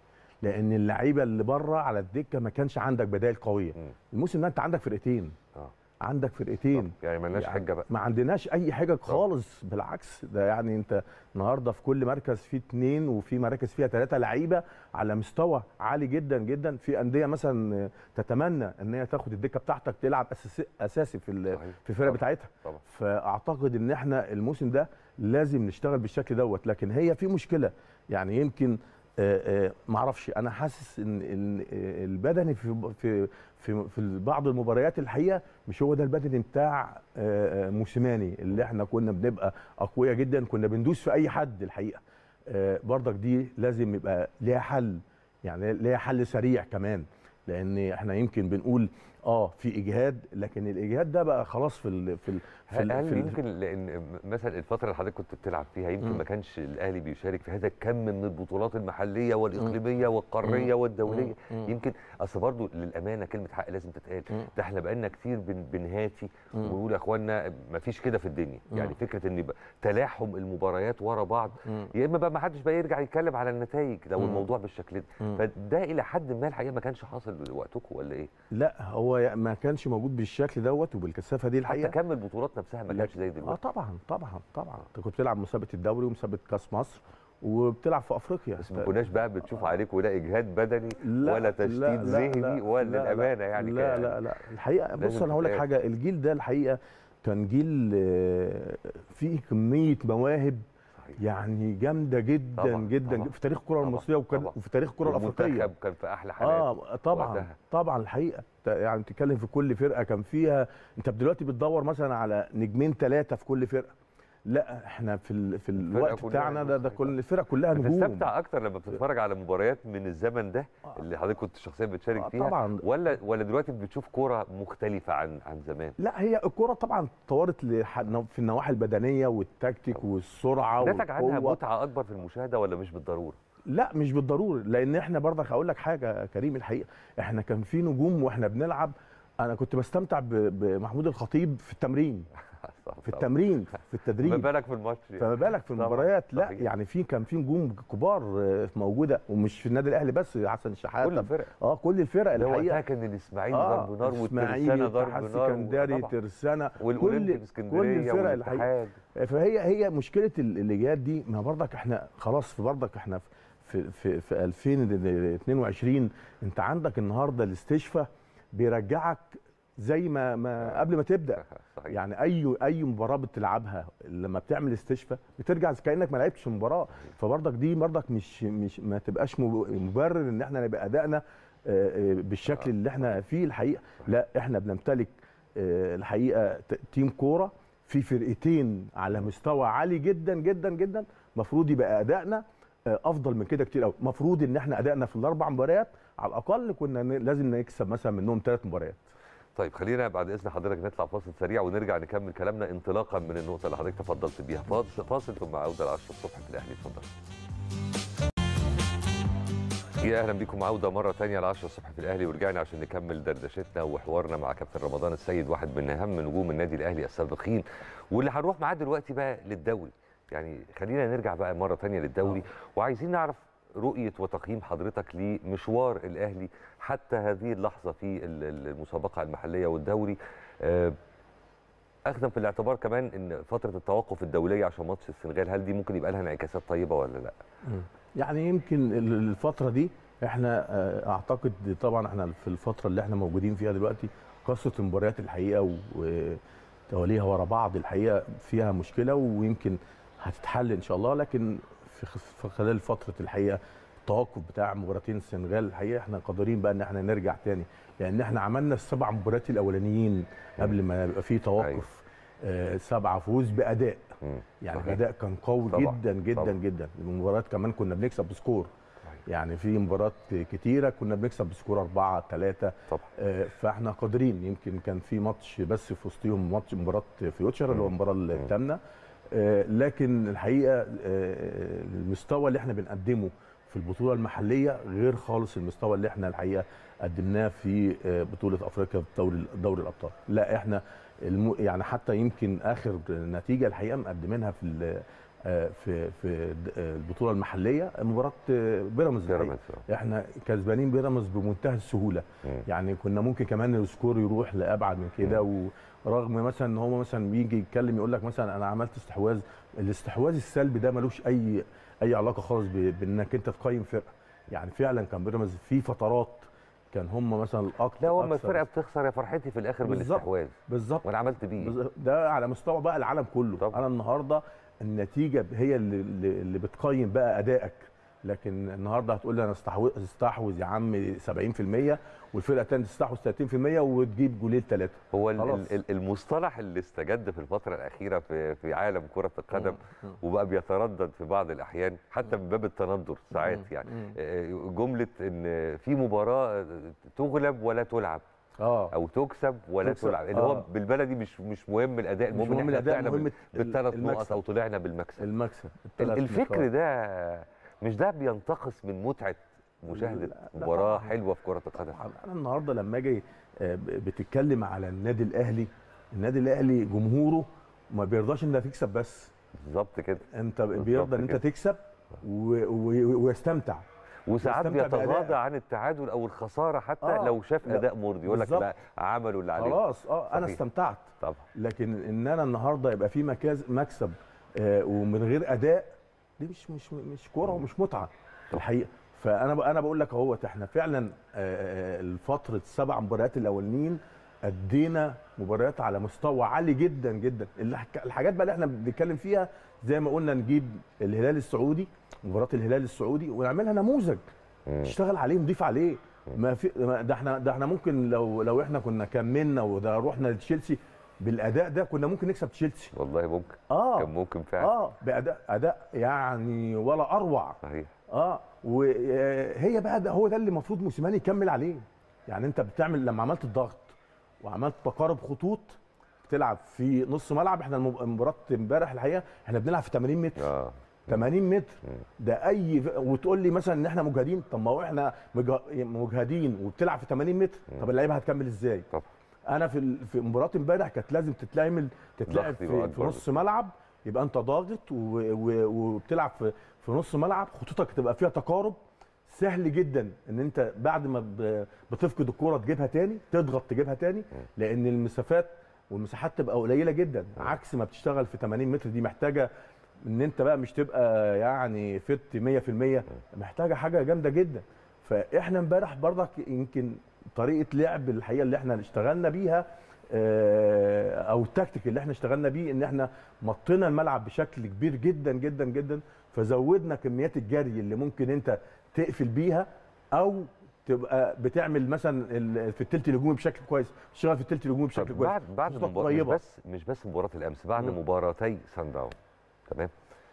لان اللعيبه اللي بره على الدكه ما كانش عندك بدائل قويه الموسم ده انت عندك فرقتين اه عندك فرقتين يعني مالناش حجه بقى ما عندناش اي حاجه خالص بالعكس ده يعني انت النهارده في كل مركز فيه اثنين وفي مراكز فيها ثلاثه لعيبه على مستوى عالي جدا جدا في انديه مثلا تتمنى ان هي تاخد الدكه بتاعتك تلعب اساسي اساسي في ال- في الفرقه بتاعتها طبعا. فاعتقد ان احنا الموسم ده لازم نشتغل بالشكل دوت لكن هي في مشكله يعني يمكن آه، آه، معرفش انا حاسس ان إن، آه، البدني في في في في بعض المباريات الحقيقه مش هو ده البدني بتاع آه، آه، موسيماني اللي احنا كنا بنبقى اقوياء جدا كنا بندوس في اي حد الحقيقه آه، برضك دي لازم يبقى ليها حل يعني ليها حل سريع كمان لان احنا يمكن بنقول اه في اجهاد لكن الاجهاد ده بقى خلاص في ال في ال في, هل ال هل في ال يمكن لان م- مثلا الفتره اللي حضرتك كنت بتلعب فيها يمكن مم. ما كانش الاهلي بيشارك في هذا الكم من البطولات المحليه والاقليميه والقاريه مم. والدوليه مم. يمكن اصل برضه للامانه كلمه حق لازم تتقال مم. ده احنا بقالنا كتير بن بنهاتي مم. ونقول يا اخوانا ما فيش كده في الدنيا مم. يعني فكره ان يبقى تلاحم المباريات ورا بعض مم. يا اما بقى ما حدش بقى يرجع يتكلم على النتائج لو مم. الموضوع بالشكل ده مم. فده الى حد ما الحقيقه ما كانش حاصل وقتكم ولا ايه لا هو ما كانش موجود بالشكل دوت وبالكثافه دي الحقيقه حتى كم البطولات نفسها ما كانش زي اه دلوقتي طبعا طبعا طبعا انت كنت بتلعب مسابقه الدوري ومسابقه كاس مصر وبتلعب في افريقيا بس ما كناش بقى بتشوف عليكم لا اجهاد بدني لا ولا تشتيت لا لا ذهني لا ولا لا الامانه يعني لا ك- لا لا الحقيقه لازم بص انا هقول لك تتقال. حاجه الجيل ده الحقيقه كان جيل آه، فيه كميه مواهب يعني جامده جدا طبعاً، جدا طبعاً، في تاريخ الكره طبعاً، المصريه وكان طبعاً. وفي تاريخ الكره الافريقيه والمنتخب كان في احلى حالاته اه طبعا وقتها. طبعا الحقيقه ت- يعني بتتكلم في كل فرقه كان فيها انت دلوقتي بتدور مثلا على نجمين ثلاثه في كل فرقه لا احنا في ال... في الوقت كلها بتاعنا ده ده كل الفرق كلها نجوم بتستمتع اكتر لما بتتفرج على مباريات من الزمن ده اللي حضرتك كنت شخصيا بتشارك آه، فيها طبعاً. ولا ولا دلوقتي بتشوف كوره مختلفه عن عن زمان لا هي الكرة طبعا اتطورت لح- في النواحي البدنيه والتكتيك والسرعه نتج عنها والقوة. متعه اكبر في المشاهده ولا مش بالضروره لا مش بالضروره لان احنا برضك هقول لك حاجه يا كريم الحقيقه احنا كان في نجوم واحنا بنلعب انا كنت بستمتع ب- بمحمود الخطيب في التمرين في التمرين في التدريب ما بالك في الماتش يعني. فما بالك في طبعاً، المباريات لا صحيح. يعني في كان في نجوم كبار آه، موجوده ومش في النادي الاهلي بس حسن شحاته كل الفرق. اه كل الفرق ده الحقيقه وقتها كان الاسماعيلي آه، ضرب نار إسماعيلي، والترسانه ضرب اتحاد نار اسكندري طبعاً. ترسانه والاولمبي في كل اسكندريه الفرق الحقيقه والاتحاد فهي هي مشكله ال- اللجان دي ما برضك احنا خلاص في برضك احنا في في في 2022 انت عندك النهارده الاستشفاء بيرجعك زي ما ما قبل ما تبدا صحيح. يعني اي اي مباراه بتلعبها لما بتعمل استشفاء بترجع كانك ما لعبتش مباراه فبرضك دي برضك مش مش ما تبقاش مب- مبرر ان احنا نبقى ادائنا آه، آه، بالشكل اللي احنا فيه الحقيقه لا احنا بنمتلك آه، الحقيقه ت- تيم كوره في فرقتين على مستوى عالي جدا جدا جدا المفروض يبقى ادائنا آه، افضل من كده كتير قوي المفروض ان احنا ادائنا في الاربع مباريات على الاقل كنا ن- لازم نكسب مثلا منهم ثلاث مباريات طيب خلينا بعد اذن حضرتك نطلع فاصل سريع ونرجع نكمل كلامنا انطلاقا من النقطه اللي حضرتك تفضلت بيها فاصل فاصل ثم عوده ل 10 الصبح في الاهلي اتفضل يا اهلا بكم عوده مره ثانيه ل 10 الصبح في الاهلي ورجعنا عشان نكمل دردشتنا وحوارنا مع كابتن رمضان السيد واحد من اهم نجوم النادي الاهلي السابقين واللي هنروح معاه دلوقتي بقى للدوري يعني خلينا نرجع بقى مره ثانيه للدوري وعايزين نعرف رؤيه وتقييم حضرتك لمشوار الاهلي حتى هذه اللحظه في ال- ال- المسابقه المحليه والدوري آه، اخذا في الاعتبار كمان ان فتره التوقف الدوليه عشان ماتش السنغال هل دي ممكن يبقى لها انعكاسات طيبه ولا لا؟ يعني يمكن ال- الفترة دي احنا آه، اعتقد طبعا احنا في الفترة اللي احنا موجودين فيها دلوقتي قصة المباريات الحقيقة وتواليها ورا بعض الحقيقة فيها مشكلة ويمكن هتتحل ان شاء الله لكن في خ- في خلال فترة الحقيقة التوقف بتاع مباراتين السنغال الحقيقة احنا قادرين بقى ان احنا نرجع تاني لان احنا عملنا السبع مباريات الاولانيين قبل ما يبقى في توقف آه، سبعة فوز بأداء يعني صحيح. الاداء كان قوي طبعاً، جدا جدا طبعاً. جدا المباريات كمان كنا بنكسب بسكور يعني في مباريات كتيره كنا بنكسب بسكور 4 3 طبعا فاحنا قادرين يمكن كان في ماتش بس في وسطهم ماتش مباراه فيوتشر اللي هو المباراه الثامنه آه، لكن الحقيقه آه، المستوى اللي احنا بنقدمه في البطوله المحليه غير خالص المستوى اللي احنا الحقيقه قدمناه في آه، بطوله افريقيا في دوري دوري الابطال لا احنا الم... يعني حتى يمكن اخر نتيجه الحقيقه مقدمينها في ال- آه، في في د- آه، البطوله المحليه مباراه آه، بيراميدز الحقيقة. بيراميدز احنا كسبانين بيراميدز بمنتهى السهوله مم. يعني كنا ممكن كمان السكور يروح لابعد من كده ورغم مثلا ان هو مثلا بيجي يتكلم يقول لك مثلا انا عملت استحواذ الاستحواذ السلبي ده ملوش اي اي علاقه خالص ب- بانك انت تقيم فرقه يعني فعلا كان بيراميدز في فترات كان هم مثلا الاكتر لا هو اما أكثر- الفرقه بتخسر يا فرحتي في الاخر بالظبط. بالاستحواذ بالظبط وانا عملت بيه بالظبط. ده على مستوى بقى العالم كله طبعا. انا النهارده النتيجه هي اللي, اللي اللي بتقيم بقى ادائك لكن النهارده هتقول لي انا استحوذ استحوذ يا عم 70% والفرقه الثانيه تستحوذ 30% وتجيب جولين ثلاثه هو ال- خلاص. ال- ال- المصطلح اللي استجد في الفترة الأخيرة في في عالم كرة القدم وبقى بيتردد في بعض الأحيان حتى من باب التندر ساعات مم. يعني مم. آه، جملة إن في مباراة تغلب ولا تلعب اه أو تكسب ولا تكسب، تلعب اللي هو آه. بالبلدي مش مش مهم الأداء مش المهم إن مهم إحنا الأداء، طلعنا مهم بال- ال- بالثلاث نقط المكسب. أو طلعنا بالمكسب المكسب ال- الثلاث الفكر نقاط. ده مش ده بينتقص من متعة مشاهدة لا، لا مباراة طبعاً. حلوة في كرة القدم انا النهارده لما اجي آه، ب- بتتكلم على النادي الاهلي النادي الاهلي جمهوره ما بيرضاش انك تكسب بس بالظبط كده انت بيرضى ان انت كده. تكسب و- و- ويستمتع وساعات يستمتع بيتغاضى بأدائك. عن التعادل او الخساره حتى آه، لو شاف لا، اداء مرضي يقول لك بالظبط. لا عملوا اللي عليهم خلاص اه انا صحيح. استمتعت طبعا لكن ان انا النهارده يبقى في مكاز مكسب آه ومن غير اداء دي مش مش مش كوره ومش متعه الحقيقه فانا ب- انا بقول لك اهوت احنا فعلا آه، آه، الفتره السبع مباريات الاولانيين ادينا مباريات على مستوى عالي جدا جدا الح- الحاجات بقى اللي احنا بنتكلم فيها زي ما قلنا نجيب الهلال السعودي مباراه الهلال السعودي ونعملها نموذج نشتغل عليه نضيف عليه ما في ما- ده احنا ده احنا ممكن لو لو احنا كنا كملنا وده رحنا لتشيلسي بالاداء ده كنا ممكن نكسب تشيلسي والله ممكن اه كان ممكن فعلا اه باداء اداء يعني ولا اروع صحيح اه وهي بقى ده هو ده اللي المفروض موسيماني يكمل عليه يعني انت بتعمل لما عملت الضغط وعملت تقارب خطوط بتلعب في نص ملعب احنا المب- المباراه امبارح الحقيقه احنا بنلعب في 80 متر اه 80 متر ده اي وتقول لي مثلا ان احنا مجهدين طب ما هو احنا مجه- مجهدين وبتلعب في 80 متر طب اللعيبه هتكمل ازاي طبعا انا في ال- في مباراه امبارح كانت لازم تتعمل تتلعب ضغط يبقى في, أكبر في نص ملعب يبقى انت ضاغط و- و- وبتلعب في في نص ملعب خطوطك تبقى فيها تقارب سهل جدا ان انت بعد ما ب- بتفقد الكوره تجيبها تاني تضغط تجيبها تاني لان المسافات والمساحات تبقى قليله جدا عكس ما بتشتغل في 80 متر دي محتاجه ان انت بقى مش تبقى يعني فت 100% محتاجه حاجه جامده جدا فاحنا امبارح برضك يمكن طريقه لعب الحقيقه اللي احنا اشتغلنا بيها آه، او التكتيك اللي احنا اشتغلنا بيه ان احنا مطينا الملعب بشكل كبير جدا جدا جدا فزودنا كميات الجري اللي ممكن انت تقفل بيها او تبقى بتعمل مثلا ال- في التلت الهجومي بشكل كويس تشتغل في التلت الهجومي بشكل طب كويس بعد بعد خطوطك مباراة مش قريبة. بس مش بس مباراة الأمس بعد مم. مباراتي سان داون تمام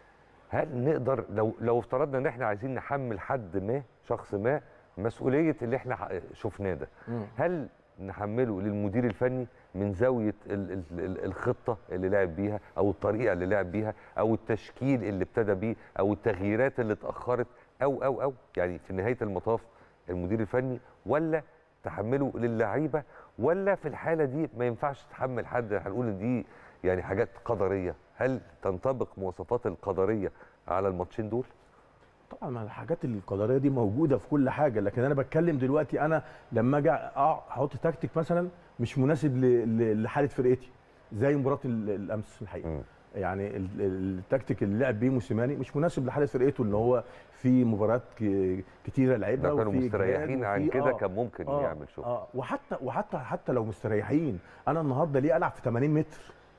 هل نقدر لو لو افترضنا ان احنا عايزين نحمل حد ما شخص ما مسؤولية اللي احنا ح- شفناه ده مم. هل نحمله للمدير الفني من زاوية ال ال ال الخطة اللي لعب بيها أو الطريقة اللي لعب بيها أو التشكيل اللي ابتدى بيه أو التغييرات اللي اتأخرت أو أو أو يعني في نهاية المطاف المدير الفني ولا تحمله للعيبة ولا في الحالة دي ما ينفعش تحمل حد هنقول إن دي يعني حاجات قدرية هل تنطبق مواصفات القدرية على الماتشين دول؟ طبعا ما الحاجات القدريه دي موجوده في كل حاجه لكن انا بتكلم دلوقتي انا لما اجي أقع- احط تكتيك مثلا مش مناسب ل- ل- لحاله فرقتي زي مباراه ال- الامس الحقيقه يعني ال- ال- التكتيك اللي لعب بيه موسيماني مش مناسب لحاله فرقته ان هو في مباريات ك- كتيره لعبها لو كانوا وفي مستريحين إجهاد عن وفي- كده آه كان ممكن آه يعمل شغل اه وحتى وحتى حتى لو مستريحين انا النهارده ليه العب في 80 متر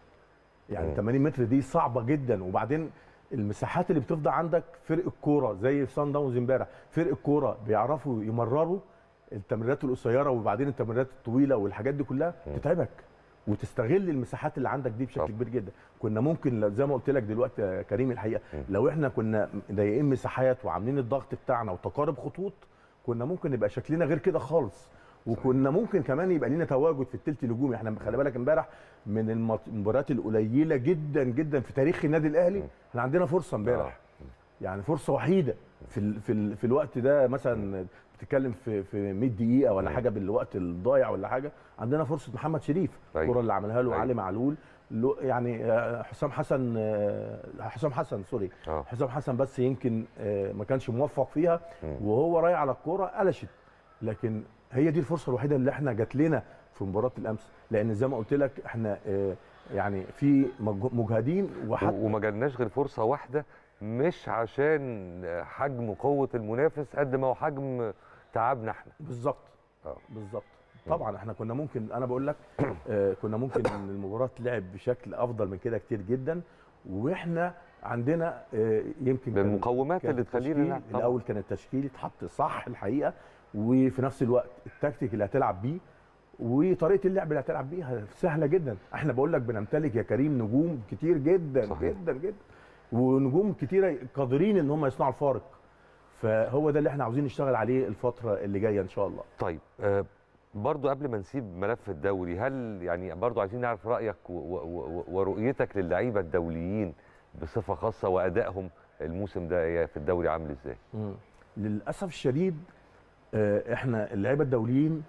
يعني مم. 80 متر دي صعبه جدا وبعدين المساحات اللي بتفضل عندك فرق الكوره زي في سان داونز امبارح فرق الكوره بيعرفوا يمرروا التمريرات القصيره وبعدين التمريرات الطويله والحاجات دي كلها تتعبك وتستغل المساحات اللي عندك دي بشكل كبير جدا كنا ممكن لو- زي ما قلت لك دلوقتي يا كريم الحقيقه لو احنا كنا ضايقين مساحات وعاملين الضغط بتاعنا وتقارب خطوط كنا ممكن يبقى شكلنا غير كده خالص وكنا ممكن كمان يبقى لينا تواجد في التلت الهجومي احنا خلي بالك امبارح من المط- المباريات القليله جدا جدا في تاريخ النادي الاهلي احنا عندنا فرصه امبارح يعني فرصه وحيده في ال في ال في الوقت ده مثلا بتتكلم في في 100 دقيقه ولا حاجه بالوقت الضايع ولا حاجه عندنا فرصه محمد شريف أيوة. الكره اللي عملها له أيوة. علي معلول لو- يعني آه، حسام حسن آه، حسام حسن سوري آه. حسام حسن بس يمكن آه، ما كانش موفق فيها مم. وهو رايح على الكوره قلشت لكن هي دي الفرصه الوحيده اللي احنا جات لنا في مباراه الامس لان زي ما قلت لك احنا آه، يعني في مج- مجهدين وحتى وما جالناش غير فرصه واحده مش عشان حجم وقوه المنافس قد ما هو حجم تعبنا احنا بالظبط اه بالظبط طبعا احنا كنا ممكن انا بقول لك آه، كنا ممكن ان المباراه تلعب بشكل افضل من كده كتير جدا واحنا عندنا آه، يمكن كان- بالمقومات كان اللي تخلينا التشكيل نلعب طبعاً. الاول كان التشكيل اتحط صح الحقيقه وفي نفس الوقت التكتيك اللي هتلعب بيه وطريقه اللعب اللي هتلعب بيها سهله جدا احنا بقول لك بنمتلك يا كريم نجوم كتير جدا صحيح. جدا جدا ونجوم كتيره قادرين ان هم يصنعوا الفارق فهو ده اللي احنا عاوزين نشتغل عليه الفتره اللي جايه ان شاء الله طيب آه، برضو قبل ما نسيب ملف الدوري هل يعني برضو عايزين نعرف رايك و- و- و- ورؤيتك للعيبه الدوليين بصفه خاصه وادائهم الموسم ده إيه في الدوري عامل ازاي مم. للاسف الشديد آه، احنا اللعيبه الدوليين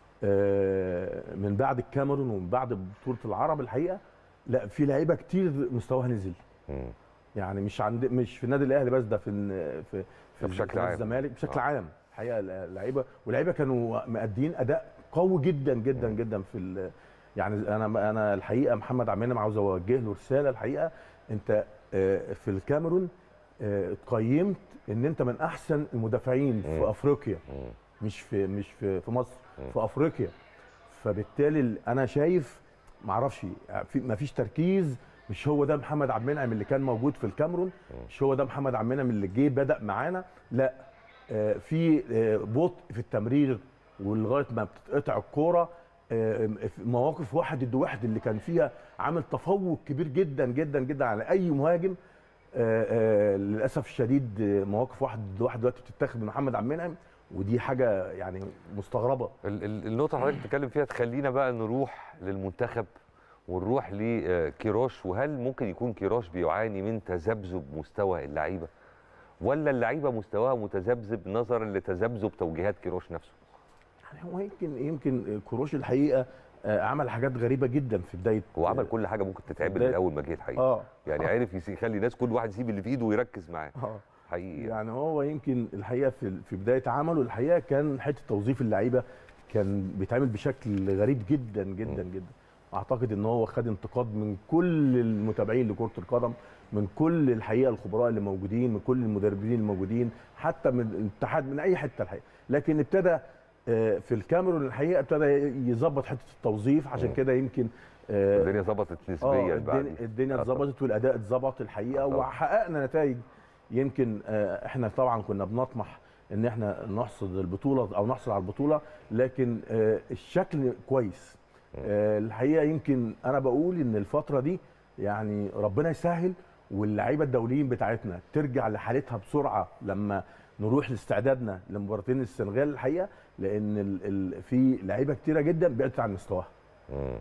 آه، من بعد الكاميرون ومن بعد بطوله العرب الحقيقه لا في لعيبه كتير مستواها نزل مم. يعني مش عند مش في النادي الاهلي بس ده في الن- في في بشكل في نادي عام. الزمالك بشكل آه. عام الحقيقه اللعيبه واللعيبه كانوا مأدين اداء قوي جدا جدا جدا في ال- يعني انا انا الحقيقه محمد عبد المنعم عاوز اوجه له رساله الحقيقه انت آه، في الكاميرون آه، اتقيمت ان انت من احسن المدافعين في مم. افريقيا مم. مش في مش في في مصر مم. في افريقيا فبالتالي ال- انا شايف معرفش في مفيش تركيز مش هو ده محمد عبد المنعم اللي كان موجود في الكاميرون مش هو ده محمد عبد المنعم اللي جه بدا معانا لا آه، في آه، بطء في التمرير ولغايه ما بتتقطع الكوره آه، في مواقف واحد ضد واحد اللي كان فيها عامل تفوق كبير جدا جدا جدا على اي مهاجم آه، آه، للاسف الشديد آه، مواقف واحد ضد واحد دلوقتي بتتاخد من محمد عبد المنعم ودي حاجه يعني مستغربه ال- ال- النقطه اللي حضرتك بتتكلم فيها تخلينا بقى نروح للمنتخب ونروح لكيروش وهل ممكن يكون كيروش بيعاني من تذبذب مستوى اللعيبه ولا اللعيبه مستواها متذبذب نظرا لتذبذب توجيهات كيروش نفسه يعني هو يمكن يمكن كروش الحقيقه آه، عمل حاجات غريبه جدا في بدايه هو عمل كل حاجه ممكن تتعمل بداية- من اول ما جه الحقيقه اه يعني آه. عرف يسي- يخلي الناس كل واحد يسيب اللي في ايده ويركز معاه اه حقيقي يعني هو يمكن الحقيقه في في بدايه عمله الحقيقه كان حته توظيف اللعيبه كان بيتعمل بشكل غريب جدا جدا جدا اعتقد ان هو خد انتقاد من كل المتابعين لكره القدم من كل الحقيقه الخبراء اللي موجودين من كل المدربين الموجودين حتى من الاتحاد من اي حته الحقيقه لكن ابتدى آه، في الكاميرون الحقيقه ابتدى يظبط حته التوظيف عشان مم. كده يمكن آه، الدنيا ظبطت اه نسبيا بعد الدنيا, الدنيا آه، اتظبطت والاداء اتظبط الحقيقه طبعا. وحققنا نتائج يمكن آه، احنا طبعا كنا بنطمح ان احنا نحصد البطوله او نحصل على البطوله لكن آه، الشكل كويس آه، الحقيقه يمكن انا بقول ان الفتره دي يعني ربنا يسهل واللعيبه الدوليين بتاعتنا ترجع لحالتها بسرعه لما نروح لاستعدادنا لمباراتين السنغال الحقيقه لان ال ال في لعيبه كتيره جدا بعدت عن مستواها مم.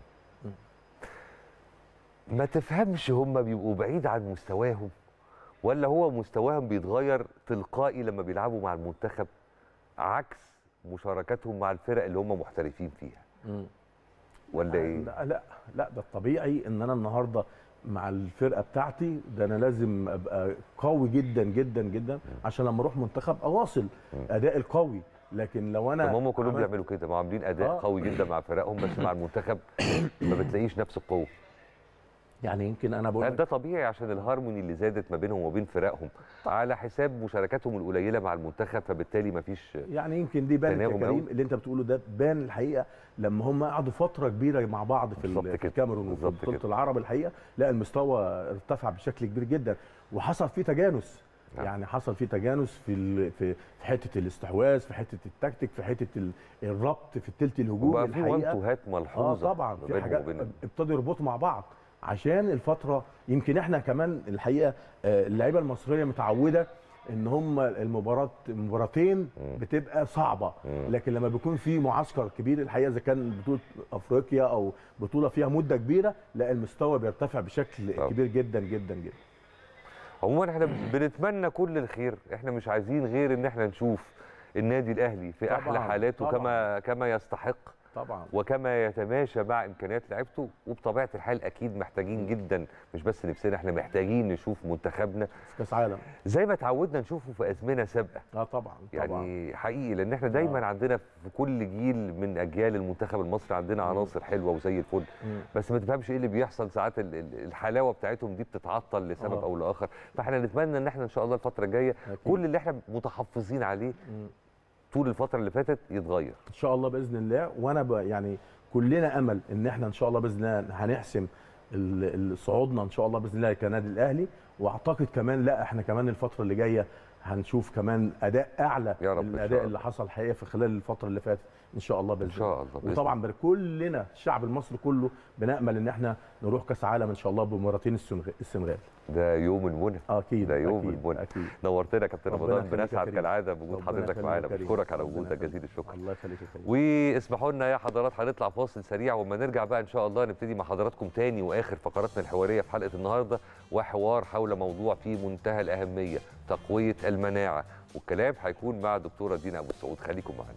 ما تفهمش هم بيبقوا بعيد عن مستواهم ولا هو مستواهم بيتغير تلقائي لما بيلعبوا مع المنتخب عكس مشاركاتهم مع الفرق اللي هم محترفين فيها ولا ايه؟ لا لا لا ده الطبيعي ان انا النهارده مع الفرقه بتاعتي ده انا لازم ابقى قوي جدا جدا جدا عشان لما اروح منتخب اواصل ادائي القوي لكن لو انا طب هم كلهم عملت- بيعملوا كده ما عاملين اداء آه. قوي جدا مع فرقهم بس مع المنتخب ما بتلاقيش نفس القوه يعني يمكن انا بقول هل لك ده طبيعي عشان الهارموني اللي زادت ما بينهم وبين فرقهم على حساب مشاركاتهم القليله مع المنتخب فبالتالي ما فيش يعني يمكن دي بانت يا تناغم كريم أوي. اللي انت بتقوله ده بان الحقيقه لما هم قعدوا فتره كبيره مع بعض في, بالظبط ال- في كده. الكاميرون وفي بالظبط بطوله كده. العرب الحقيقه لا المستوى ارتفع بشكل كبير جدا وحصل فيه تجانس نعم. يعني حصل فيه تجانس في ال- في في حته الاستحواذ في حته التكتيك في حته ال- الربط في الثلث الهجومي وبقى في الحقيقه وانتوهات اه ملحوظه طبعا ما في بينهم حاجات وبين ابتدوا يربطوا مع بعض عشان الفتره يمكن احنا كمان الحقيقه آه، اللعيبه المصريه متعوده ان هم المباراه المباراتين بتبقى صعبه مم. لكن لما بيكون في معسكر كبير الحقيقه اذا كان بطوله افريقيا او بطوله فيها مده كبيره لا المستوى بيرتفع بشكل طبعا. كبير جدا جدا جدا عموما احنا بنتمنى كل الخير احنا مش عايزين غير ان احنا نشوف النادي الاهلي في طبعاً، احلى حالاته طبعاً. كما كما يستحق طبعا وكما يتماشى مع امكانيات لعيبته وبطبيعه الحال اكيد محتاجين جدا مش بس نفسنا احنا محتاجين نشوف منتخبنا في كاس عالم زي ما تعودنا نشوفه في ازمنه سابقه اه طبعا يعني حقيقي لان احنا دايما آه. عندنا في كل جيل من اجيال المنتخب المصري عندنا عناصر حلوه وزي الفل مم. بس ما تفهمش ايه اللي بيحصل ساعات ال- ال- الحلاوه بتاعتهم دي بتتعطل لسبب آه. او لاخر فاحنا نتمنى ان احنا ان شاء الله الفتره الجايه كل اللي احنا متحفظين عليه مم. طول الفتره اللي فاتت يتغير ان شاء الله باذن الله وانا ب يعني كلنا امل ان احنا ان شاء الله باذن الله هنحسم ال- ال- صعودنا ان شاء الله باذن الله كنادي الاهلي واعتقد كمان لا احنا كمان الفتره اللي جايه هنشوف كمان اداء اعلى يا رب من إن شاء الاداء الله. اللي حصل حقيقه في خلال الفتره اللي فاتت ان شاء الله باذن ان شاء الله بإذن وطبعا بر- كلنا الشعب المصري كله بنامل ان احنا نروح كاس عالم ان شاء الله بمرتين السنغ- السنغال ده يوم المنى اكيد ده يوم أكيد المنى اكيد نورتنا يا كابتن ربنا رمضان يخليك يا بنسعد كريم. كالعاده بوجود ربنا حضرتك يخليك معانا يا كريم. بشكرك على ربنا وجودك يخليك. جزيل الشكر الله يخليك يا كريم واسمحوا لنا يا حضرات هنطلع فاصل سريع وما نرجع بقى ان شاء الله نبتدي مع حضراتكم تاني واخر فقراتنا الحواريه في حلقه النهارده وحوار حول موضوع في منتهى الاهميه تقويه المناعه والكلام هيكون مع دكتوره دينا ابو السعود خليكم معانا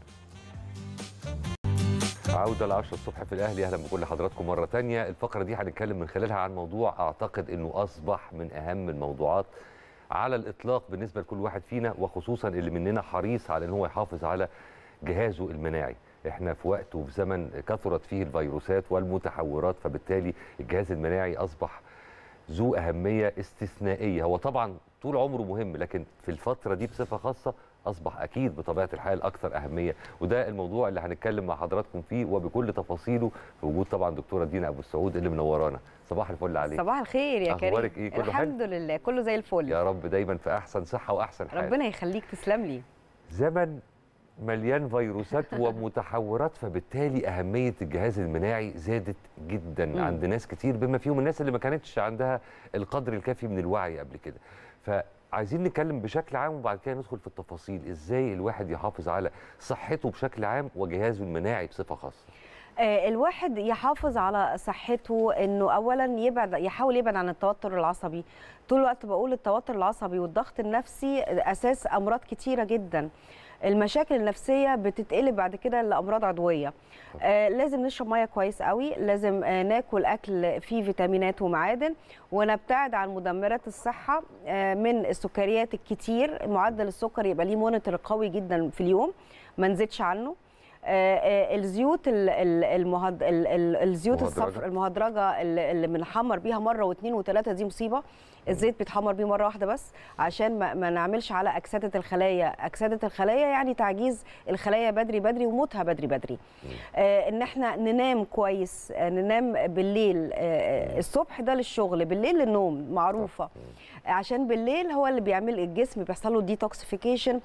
عودة ل 10 الصبح في الأهلي أهلا بكل حضراتكم مرة تانية الفقرة دي هنتكلم من خلالها عن موضوع أعتقد أنه أصبح من أهم الموضوعات على الإطلاق بالنسبة لكل واحد فينا وخصوصا اللي مننا حريص على أن هو يحافظ على جهازه المناعي احنا في وقت وفي زمن كثرت فيه الفيروسات والمتحورات فبالتالي الجهاز المناعي أصبح ذو أهمية استثنائية هو طبعا طول عمره مهم لكن في الفترة دي بصفة خاصة أصبح أكيد بطبيعة الحال أكثر أهمية وده الموضوع اللي هنتكلم مع حضراتكم فيه وبكل تفاصيله في وجود طبعا دكتورة دينا أبو السعود اللي منورانا صباح الفل عليك صباح الخير يا كريم أخبارك إيه؟ كله حلو؟ الحمد لله كله زي الفل يا رب دايما في أحسن صحة وأحسن حال ربنا يخليك تسلم لي زمن مليان فيروسات ومتحورات فبالتالي أهمية الجهاز المناعي زادت جدا مم. عند ناس كتير بما فيهم الناس اللي ما كانتش عندها القدر الكافي من الوعي قبل كده فعايزين نتكلم بشكل عام وبعد كده ندخل في التفاصيل ازاي الواحد يحافظ على صحته بشكل عام وجهازه المناعي بصفة خاصة آه، الواحد يحافظ على صحته انه اولا يبعد يحاول يبعد عن التوتر العصبي طول الوقت بقول التوتر العصبي والضغط النفسي اساس امراض كتيره جدا المشاكل النفسيه بتتقلب بعد كده لامراض عضويه آه لازم نشرب ميه كويس قوي لازم آه ناكل اكل فيه فيتامينات ومعادن ونبتعد عن مدمرات الصحه آه من السكريات الكتير معدل السكر يبقى ليه مونيتور قوي جدا في اليوم ما نزيدش عنه آه، آه، الزيوت ال- ال- المهد... ال- ال- الزيوت مهدرجة. الصفر المهدرجه اللي اللي بنحمر بيها مره واثنين وثلاثه دي مصيبه الزيت بيتحمر بيه مره واحده بس عشان ما, ما نعملش على اكسده الخلايا اكسده الخلايا يعني تعجيز الخلايا بدري بدري وموتها بدري بدري آه ان احنا ننام كويس آه ننام بالليل آه الصبح ده للشغل بالليل للنوم معروفه عشان بالليل هو اللي بيعمل الجسم بيحصل له ديتوكسيفيكيشن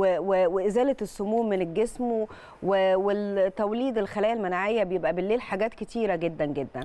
وازاله السموم من الجسم و- و- والتوليد الخلايا المناعيه بيبقى بالليل حاجات كتيره جدا جدا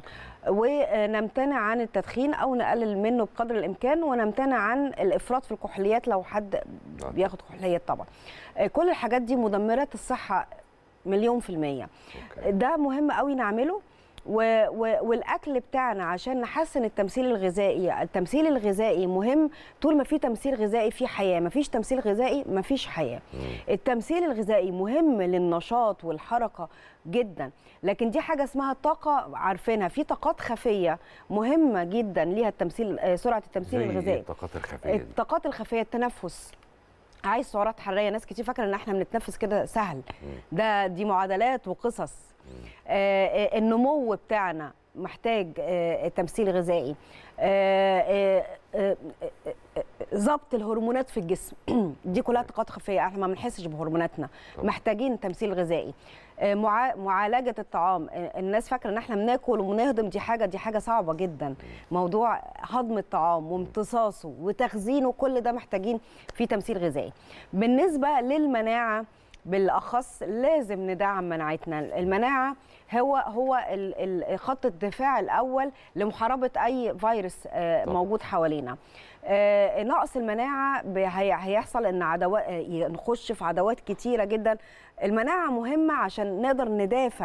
ونمتنع عن التدخين او نقلل منه بقدر الامكان ونمتنع عن الافراط في الكحوليات لو حد بياخد كحوليات طبعا كل الحاجات دي مدمرات الصحه مليون في المية ده مهم قوي نعمله و و والاكل بتاعنا عشان نحسن التمثيل الغذائي التمثيل الغذائي مهم طول ما في تمثيل غذائي في حياه ما فيش تمثيل غذائي ما فيش حياه التمثيل الغذائي مهم للنشاط والحركه جدا لكن دي حاجه اسمها طاقه عارفينها في طاقات خفيه مهمه جدا ليها التمثيل آه، سرعه التمثيل زي الغذائي الطاقات الخفية دي. الطاقات الخفيه التنفس عايز سعرات حراريه ناس كتير فاكره ان احنا بنتنفس كده سهل ده دي معادلات وقصص آه، آه، النمو بتاعنا محتاج آه، تمثيل غذائي آه، آه، آه، آه، آه، ضبط الهرمونات في الجسم دي كلها طاقات خفيه احنا ما بنحسش بهرموناتنا محتاجين تمثيل غذائي آه، معا- معالجه الطعام آه، الناس فاكره ان احنا بناكل وبنهضم دي حاجه دي حاجه صعبه جدا موضوع هضم الطعام وامتصاصه وتخزينه كل ده محتاجين فيه تمثيل غذائي بالنسبه للمناعه بالاخص لازم ندعم مناعتنا المناعه هو هو ال- ال- خط الدفاع الاول لمحاربه اي فيروس آه، موجود حوالينا آه، نقص المناعه ب- هي- هيحصل ان عدوات نخش في عدوات كتيره جدا المناعه مهمه عشان نقدر ندافع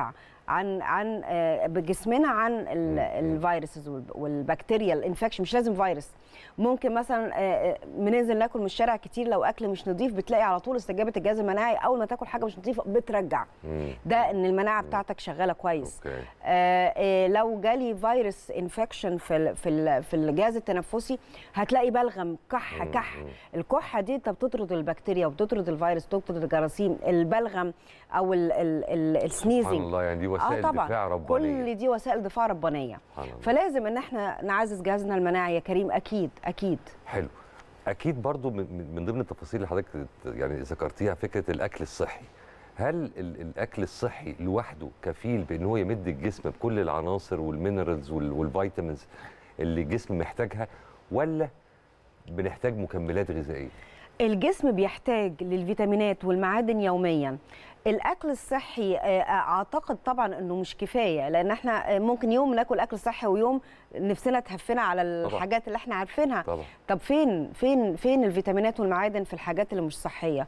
عن عن آه، بجسمنا عن ال- الفيروسز والب- والبكتيريا الانفكشن مش لازم فيروس ممكن مثلا آه، آه، بننزل ناكل من الشارع كتير لو اكل مش نظيف بتلاقي على طول استجابه الجهاز المناعي اول ما تاكل حاجه مش نظيفه بترجع ده ان المناعه بتاعتك شغاله كويس اوكي آه، آه، لو جالي فيروس انفكشن في ال- في ال- في الجهاز التنفسي هتلاقي بلغم كح كح الكحه دي انت بتطرد البكتيريا وبتطرد الفيروس بتطرد الجراثيم البلغم او ال- ال- ال- السنيزنج سبحان الله يعني دي وسائل آه طبعا دفاع ربانيه كل دي وسائل دفاع ربانيه سبحان الله. فلازم ان احنا نعزز جهازنا المناعي يا كريم اكيد اكيد حلو اكيد برضو من- من من ضمن التفاصيل اللي حضرتك يعني ذكرتيها فكره الاكل الصحي هل ال- الاكل الصحي لوحده كفيل بان هو يمد الجسم بكل العناصر والمينرالز وال- والفيتامينز اللي الجسم محتاجها ولا بنحتاج مكملات غذائيه الجسم بيحتاج للفيتامينات والمعادن يوميا الاكل الصحي آه، اعتقد طبعا انه مش كفايه لان احنا آه، ممكن يوم ناكل اكل صحي ويوم نفسنا تهفنا على الحاجات اللي احنا عارفينها طبعا طب فين فين فين الفيتامينات والمعادن في الحاجات اللي مش صحيه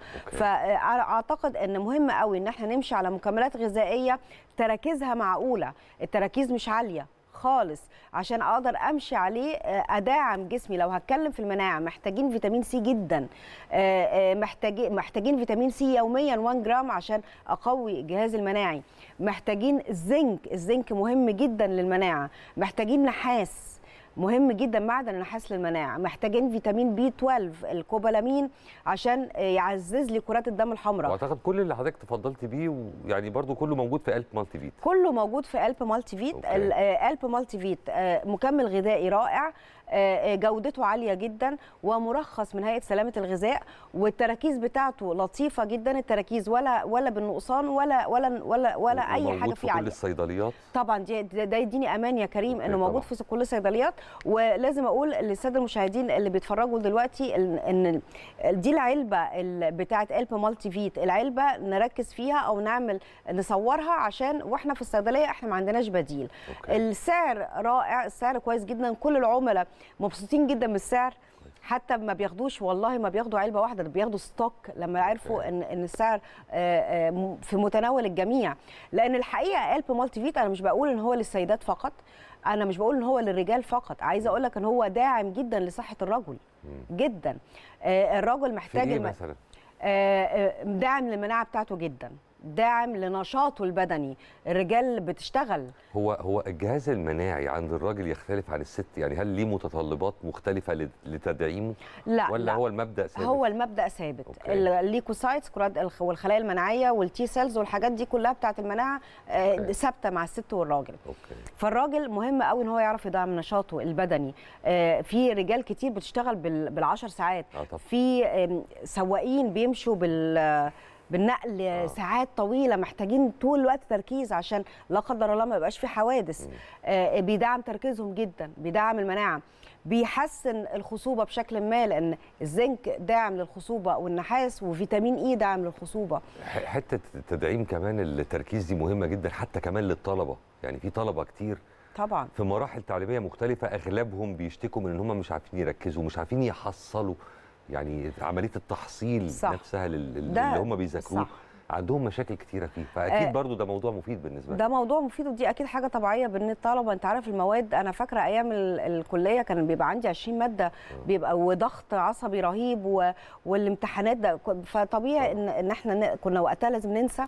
فاعتقد ان مهم قوي ان احنا نمشي على مكملات غذائيه تراكيزها معقوله التراكيز مش عاليه خالص عشان اقدر امشي عليه آه، ادعم جسمي لو هتكلم في المناعه محتاجين فيتامين سي جدا آه، آه، محتاجين محتاجين فيتامين سي يوميا 1 جرام عشان اقوي الجهاز المناعي محتاجين الزنك الزنك مهم جدا للمناعه محتاجين نحاس مهم جدا معدن النحاس للمناعه محتاجين فيتامين بي 12 الكوبالامين عشان آه، يعزز لي كرات الدم الحمراء واعتقد كل اللي حضرتك تفضلت بيه يعني برضو كله موجود في قلب مالتي فيت كله موجود في الب مالتي فيت أوكي. ال- آه، الب مالتي فيت آه، مكمل غذائي رائع آه، آه، جودته عاليه جدا ومرخص من هيئه سلامه الغذاء والتراكيز بتاعته لطيفه جدا التراكيز ولا ولا بالنقصان ولا ولا ولا ولا اي وموجود حاجه في فيه كل عاليه الصيدليات طبعا دي ده ده يديني امان يا كريم أوكي انه موجود طبعاً. في كل الصيدليات ولازم اقول للساده المشاهدين اللي بيتفرجوا دلوقتي ان إن دي العلبه ال- بتاعه الب مالتي فيت العلبه نركز فيها او نعمل نصورها عشان واحنا في الصيدليه احنا ما عندناش بديل أوكي. السعر رائع السعر كويس جدا كل العملاء مبسوطين جدا بالسعر حتى ما بياخدوش والله ما بياخدوا علبه واحده ده بياخدوا ستوك لما عرفوا ان ان السعر آه، آه، م- في متناول الجميع لان الحقيقه الب مالتي فيت انا مش بقول ان هو للسيدات فقط انا مش بقول ان هو للرجال فقط عايزه اقول لك ان هو داعم جدا لصحه الرجل جدا آه، الرجل في محتاج ايه الم- مثلا آه، آه، داعم للمناعه بتاعته جدا داعم لنشاطه البدني الرجال بتشتغل هو هو الجهاز المناعي عند الراجل يختلف عن الست يعني هل ليه متطلبات مختلفه لت- لتدعيمه لا ولا لا. هو المبدا ثابت هو المبدا ثابت أوكي. الليكوسايتس كرات الخ- والخلايا المناعيه والتي سيلز والحاجات دي كلها بتاعه المناعه آه، أوكي. ثابته مع الست والراجل اوكي فالراجل مهم قوي ان هو يعرف يدعم نشاطه البدني آه، في رجال كتير بتشتغل بال 10 ساعات اه طبعا في آم، سواقين بيمشوا بال بالنقل آه. ساعات طويله محتاجين طول الوقت تركيز عشان لا قدر الله ما يبقاش في حوادث آه بيدعم تركيزهم جدا بيدعم المناعه بيحسن الخصوبه بشكل ما لان الزنك داعم للخصوبه والنحاس وفيتامين اي داعم للخصوبه ح- حته تدعيم كمان التركيز دي مهمه جدا حتى كمان للطلبه يعني في طلبه كتير طبعا في مراحل تعليميه مختلفه اغلبهم بيشتكوا من ان هم مش عارفين يركزوا مش عارفين يحصلوا يعني عمليه التحصيل صح. نفسها لل- لل- ده اللي هم بيذاكروه صح. عندهم مشاكل كتيره فيه فاكيد آه. برضو ده موضوع مفيد بالنسبه ده لهم موضوع مفيد ودي اكيد حاجه طبيعيه بين الطلبه انت عارف المواد انا فاكره ايام ال- الكليه كان بيبقى عندي 20 ماده بيبقى وضغط عصبي رهيب و... والامتحانات ده ك- فطبيعي ان ان احنا ن... كنا وقتها لازم ننسى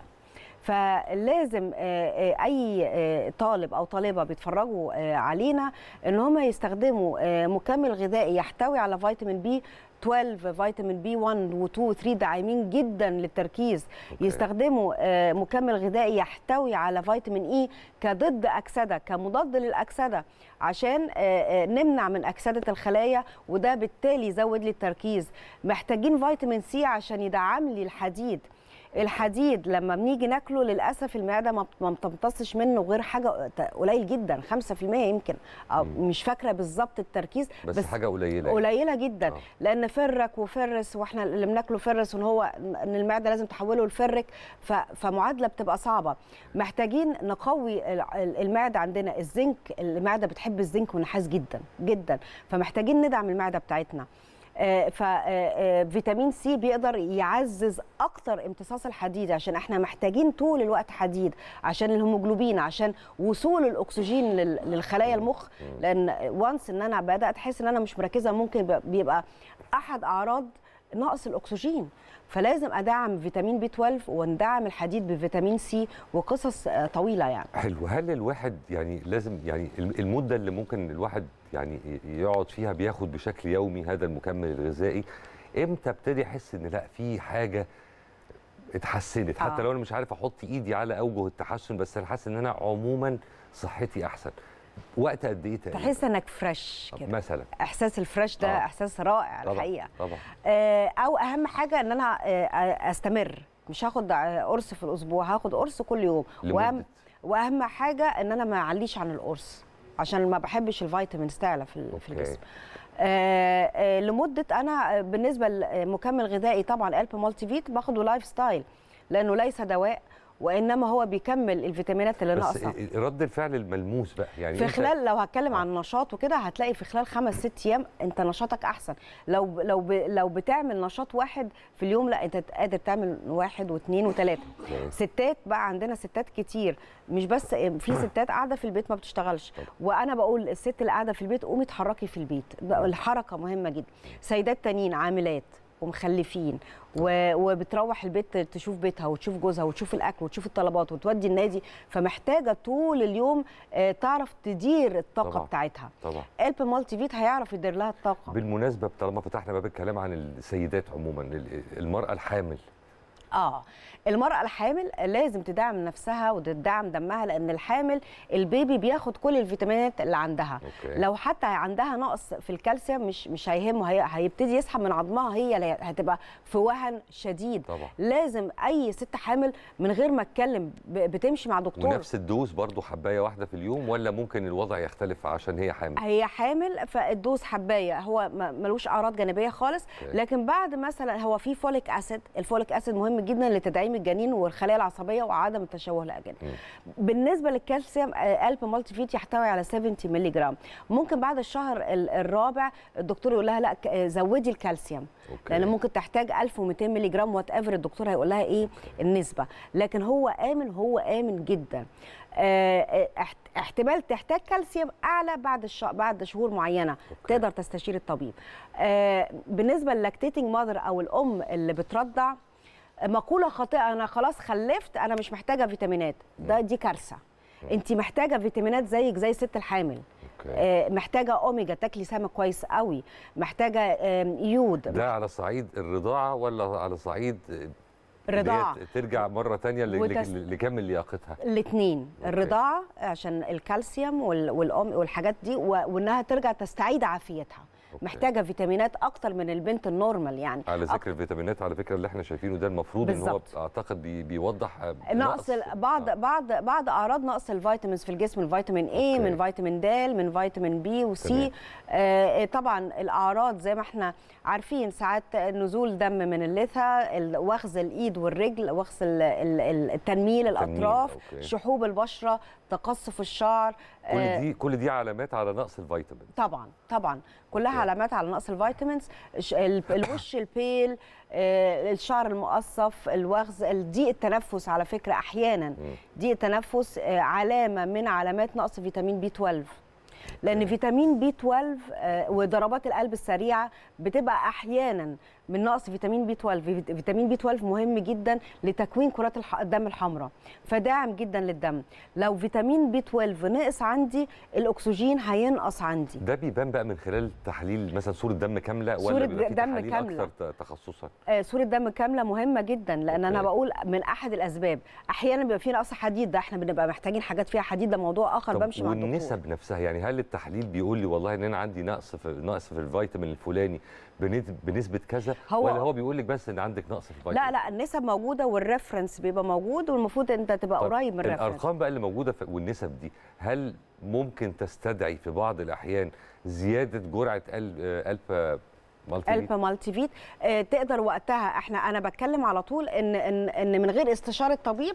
فلازم آه، آه، اي آه، طالب او طالبه بيتفرجوا آه، علينا ان هم يستخدموا آه، مكمل غذائي يحتوي على فيتامين بي 12 فيتامين بي 1 و2 و3 داعمين جدا للتركيز أوكي. يستخدموا آه، مكمل غذائي يحتوي على فيتامين اي كضد اكسده كمضاد للاكسده عشان آه، آه، نمنع من اكسده الخلايا وده بالتالي يزود لي التركيز محتاجين فيتامين سي عشان يدعم لي الحديد الحديد لما بنيجي ناكله للاسف المعده ما ما بتمتصش منه غير حاجه قليل جدا 5% يمكن أو مش فاكره بالظبط التركيز بس, بس حاجه قليله يعني. قليله جدا آه. لان فرك وفرس واحنا اللي بناكله فرس وان هو ان المعده لازم تحوله لفرك ف- فمعادله بتبقى صعبه محتاجين نقوي ال- ال- المعده عندنا الزنك المعده بتحب الزنك والنحاس جدا جدا فمحتاجين ندعم المعده بتاعتنا ففيتامين سي بيقدر يعزز اكتر امتصاص الحديد عشان احنا محتاجين طول الوقت حديد عشان الهيموجلوبين عشان وصول الاكسجين لل- للخلايا المخ لان وانس ان انا بدات احس ان انا مش مركزه ممكن يبقى- بيبقى احد اعراض نقص الاكسجين فلازم ادعم فيتامين بي 12 وندعم الحديد بفيتامين سي وقصص آه، طويله يعني حلو هل الواحد يعني لازم يعني الم- المده اللي ممكن الواحد يعني ي- يقعد فيها بياخد بشكل يومي هذا المكمل الغذائي امتى ابتدي احس ان لا في حاجه اتحسنت حتى آه. لو انا مش عارف احط ايدي على اوجه التحسن بس انا حاسس ان انا عموما صحتي احسن وقت قد ايه تقريبا تحس انك فريش كده مثلا احساس الفريش ده آه. احساس رائع طبعا الحقيقه طبعا آه، او اهم حاجه ان انا آه، استمر مش هاخد آه، قرص في الاسبوع هاخد قرص كل يوم لمدة. واهم واهم حاجه ان انا ما اعليش عن القرص عشان ما بحبش الفيتامينز تعلى في ال- في أوكي. الجسم آه، آه، لمده انا آه، بالنسبه لمكمل غذائي طبعا الب مالتي فيت باخده لايف ستايل لانه ليس دواء وانما هو بيكمل الفيتامينات اللي بس ناقصه رد الفعل الملموس بقى يعني في أنت- خلال لو هتكلم عن نشاط وكده هتلاقي في خلال خمس ست ايام انت نشاطك احسن لو لو ب لو بتعمل نشاط واحد في اليوم لا انت قادر تعمل واحد واثنين وثلاثه ستات بقى عندنا ستات كتير مش بس في ستات قاعده في البيت ما بتشتغلش وانا بقول الست اللي قاعده في البيت قومي اتحركي في البيت ده الحركه مهمه جدا سيدات تانيين عاملات ومخلفين و- وبتروح البيت تشوف بيتها وتشوف جوزها وتشوف الاكل وتشوف الطلبات وتودي النادي فمحتاجه طول اليوم آه، تعرف تدير الطاقه طبعاً. بتاعتها طبعا الب مالتي فيت هيعرف يدير لها الطاقه بالمناسبه طالما فتحنا باب الكلام عن السيدات عموما ال- المراه الحامل اه المرأة الحامل لازم تدعم نفسها وتدعم دمها لأن الحامل البيبي بياخد كل الفيتامينات اللي عندها أوكي. لو حتى عندها نقص في الكالسيوم مش مش هيهمه هي هيبتدي يسحب من عظمها هي اللي هتبقى في وهن شديد طبعا لازم أي ست حامل من غير ما اتكلم ب- بتمشي مع دكتور ونفس الدوز برضو حبايه واحده في اليوم ولا ممكن الوضع يختلف عشان هي حامل هي حامل فالدوز حبايه هو ما- ملوش اعراض جانبيه خالص أوكي. لكن بعد مثلا هو في فوليك اسيد الفوليك اسيد مهم جدا لتدعيم الجنين والخلايا العصبيه وعدم التشوه الاجنبي بالنسبه للكالسيوم آه، الب مالتي فيت يحتوي على 70 مللي جرام ممكن بعد الشهر ال- الرابع الدكتور يقول لها لا ك- آه، زودي الكالسيوم أوكي. لان ممكن تحتاج 1200 مللي جرام وات ايفر الدكتور هيقول لها ايه النسبه لكن هو امن هو امن جدا آه، آه، احت- احتمال تحتاج كالسيوم اعلى بعد الش... بعد شهور معينه تقدر تستشير الطبيب آه، بالنسبه للاكتيتنج ماذر او الام اللي بترضع مقوله خاطئه انا خلاص خلفت انا مش محتاجه فيتامينات ده دي كارثه انت محتاجه فيتامينات زيك زي الست الحامل آه، محتاجه اوميجا تاكلي سمك كويس قوي محتاجه آم، يود ده على صعيد الرضاعه ولا على صعيد إن هي الرضاعة. ترجع مره تانية ل- وتس- ل- لكامل لياقتها الاثنين الرضاعه عشان الكالسيوم وال- والام والحاجات دي و- وانها ترجع تستعيد عافيتها محتاجه فيتامينات اكتر من البنت النورمال يعني على ذكر الفيتامينات على فكره اللي احنا شايفينه ده المفروض ان هو بالظبط. اعتقد بي بيوضح آه، نقص ال- بعض بعض بعض اعراض نقص الفيتامينز في الجسم الفيتامين اي من فيتامين د من فيتامين بي وسي تمام. آه طبعا الاعراض زي ما احنا عارفين ساعات نزول دم من اللثه ال- وخز الايد والرجل وخز ال- ال- ال- التنميل الاطراف أوكي. شحوب البشره تقصف الشعر كل آه، دي كل دي علامات على نقص الفيتامين طبعا طبعا كلها علامات على نقص الفيتامينز الش- ال- الوش البيل آه، الشعر المقصف الوغز ضيق التنفس على فكره احيانا ضيق التنفس آه، علامه من علامات نقص فيتامين بي 12 لان فيتامين بي 12 آه، وضربات القلب السريعه بتبقى احيانا من نقص فيتامين بي 12 فيت- فيتامين بي 12 مهم جدا لتكوين كرات الح- الدم الحمراء فداعم جدا للدم لو فيتامين بي 12 نقص عندي الاكسجين هينقص عندي ده بيبان بقى من خلال تحليل مثلا صوره دم كامله ولا صورة بيبقى في دم تحاليل كاملة. اكثر ت- تخصصا آه، صورة دم كاملة مهمة جدا لأن أنا أوكي. بقول من أحد الأسباب أحيانا بيبقى في نقص حديد ده إحنا بنبقى محتاجين حاجات فيها حديد ده موضوع آخر طب بمشي مع الدكتور والنسب نفسها يعني هل التحليل بيقول لي والله ان انا عندي نقص في نقص في الفيتامين الفلاني بنسبه بنسبه كذا هو- ولا هو بيقول لك بس ان عندك نقص في الفيتامين لا لا النسب موجودة والريفرنس بيبقى موجود والمفروض أنت تبقى طب قريب من الريفرنس الارقام بقى اللي موجوده في والنسب دي هل ممكن تستدعي في بعض الاحيان زياده جرعه ال- آه، الفا مالتي الفا مالتي فيت آه، تقدر وقتها احنا انا بتكلم على طول ان ان ان من غير استشاره طبيب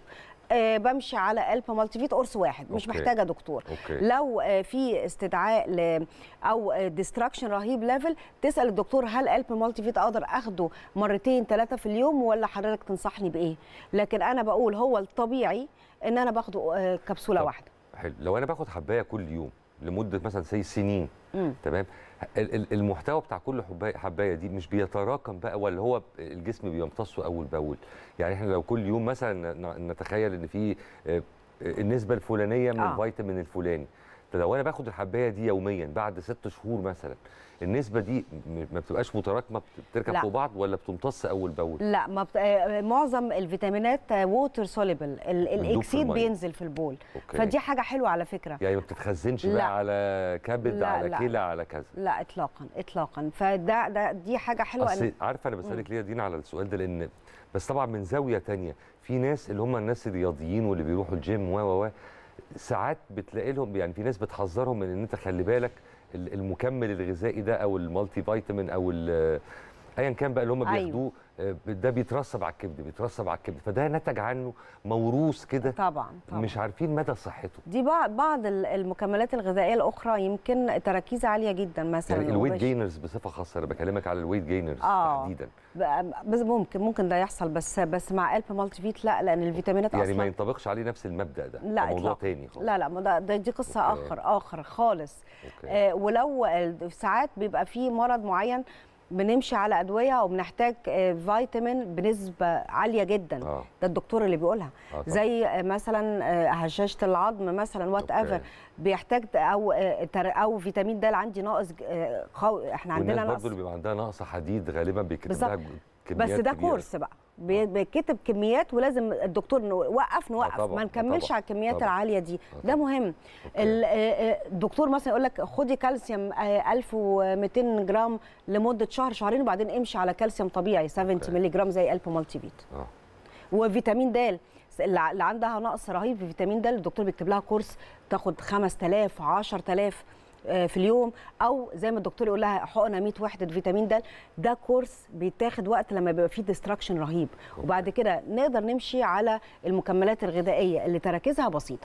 آه بمشي على الب مالتي فيت قرص واحد مش أوكي. محتاجه دكتور أوكي. لو آه في استدعاء ل او ديستراكشن رهيب ليفل تسال الدكتور هل الب مالتي فيت اقدر اخده مرتين ثلاثه في اليوم ولا حضرتك تنصحني بايه لكن انا بقول هو الطبيعي ان انا باخده آه كبسوله طب. واحده حلو لو انا باخد حبايه كل يوم لمده مثلا سي سنين مم. تمام ال- ال- المحتوى بتاع كل حبايه حبايه دي مش بيتراكم بقى ولا هو الجسم بيمتصه اول باول يعني احنا لو كل يوم مثلا ن- نتخيل ان في آه، النسبه الفلانيه من آه. الفيتامين الفلاني فلو انا باخد الحبايه دي يوميا بعد ست شهور مثلا النسبه دي م- ما بتبقاش متراكمه بتركب لا. فوق بعض ولا بتمتص اول باول لا ما بت... آه، معظم الفيتامينات ووتر سوليبل الاكسيد المية. بينزل في البول أوكي. فدي حاجه حلوه على فكره يعني ما بتتخزنش لا. بقى على كبد لا، على لا. كلى على كذا لا اطلاقا اطلاقا فده ده دي حاجه حلوه اصل إن- عارفه انا بسالك ليه يا دينا على السؤال ده لان بس طبعا من زاويه تانية في ناس اللي هم الناس الرياضيين واللي بيروحوا الجيم و و و ساعات بتلاقي لهم يعني في ناس بتحذرهم من ان انت خلي بالك ال- المكمل الغذائي ده او المالتي فيتامين او ال- ايا كان بقى اللي هم أيوة. بياخدوه آه، ده بيترسب على الكبد بيترسب على الكبد فده نتج عنه موروث كده طبعا طبعا مش عارفين مدى صحته دي بعض بعض ال- المكملات الغذائيه الاخرى يمكن تراكيز عاليه جدا مثلا يعني الويت وبش- جينرز بصفه خاصه انا بكلمك على الويت جينرز آه. تحديدا بقى- بس ممكن ممكن ده يحصل بس بس مع الب مالتي فيت لا لان الفيتامينات يعني ما اصلا ينطبقش عليه نفس المبدا ده لا ده موضوع إطلاقاً. تاني خالص لا لا ما ده ده- دي قصه أوكي. اخر اخر خالص أوكي. آه ولو ال- ساعات بيبقى في مرض معين بنمشي على ادويه وبنحتاج آه فيتامين بنسبه عاليه جدا آه. ده الدكتور اللي بيقولها آه طبعاً. زي آه مثلا آه هشاشه العظم مثلا وات أوكي. ايفر بيحتاج او آه تر- او فيتامين د عندي ناقص آه قوي احنا والناس عندنا برضو نقص اللي بيبقى عندها نقص حديد غالبا بيكتب بالظبط. لها بس كميات ده كبيرة. كورس بقى بي- بيتكتب كميات ولازم الدكتور نوقف نوقف طبعاً، ما آه نكملش طبعاً، على الكميات طبعاً. العاليه دي ده مهم ال- آه، آه، الدكتور مثلا يقول لك خدي كالسيوم آه، 1200 جرام لمده شهر شهرين وبعدين امشي على كالسيوم طبيعي 70 مللي جرام زي الب مالتي فيت اه وفيتامين د اللي ع- اللي عندها نقص رهيب في فيتامين د الدكتور بيكتب لها كورس تاخد 5000 10000 آه، في اليوم او زي ما الدكتور يقول لها حقنه 100 وحده فيتامين د ده كورس بيتاخد وقت لما بيبقى فيه ديستراكشن رهيب وبعد كده نقدر نمشي على المكملات الغذائيه اللي تراكيزها بسيطه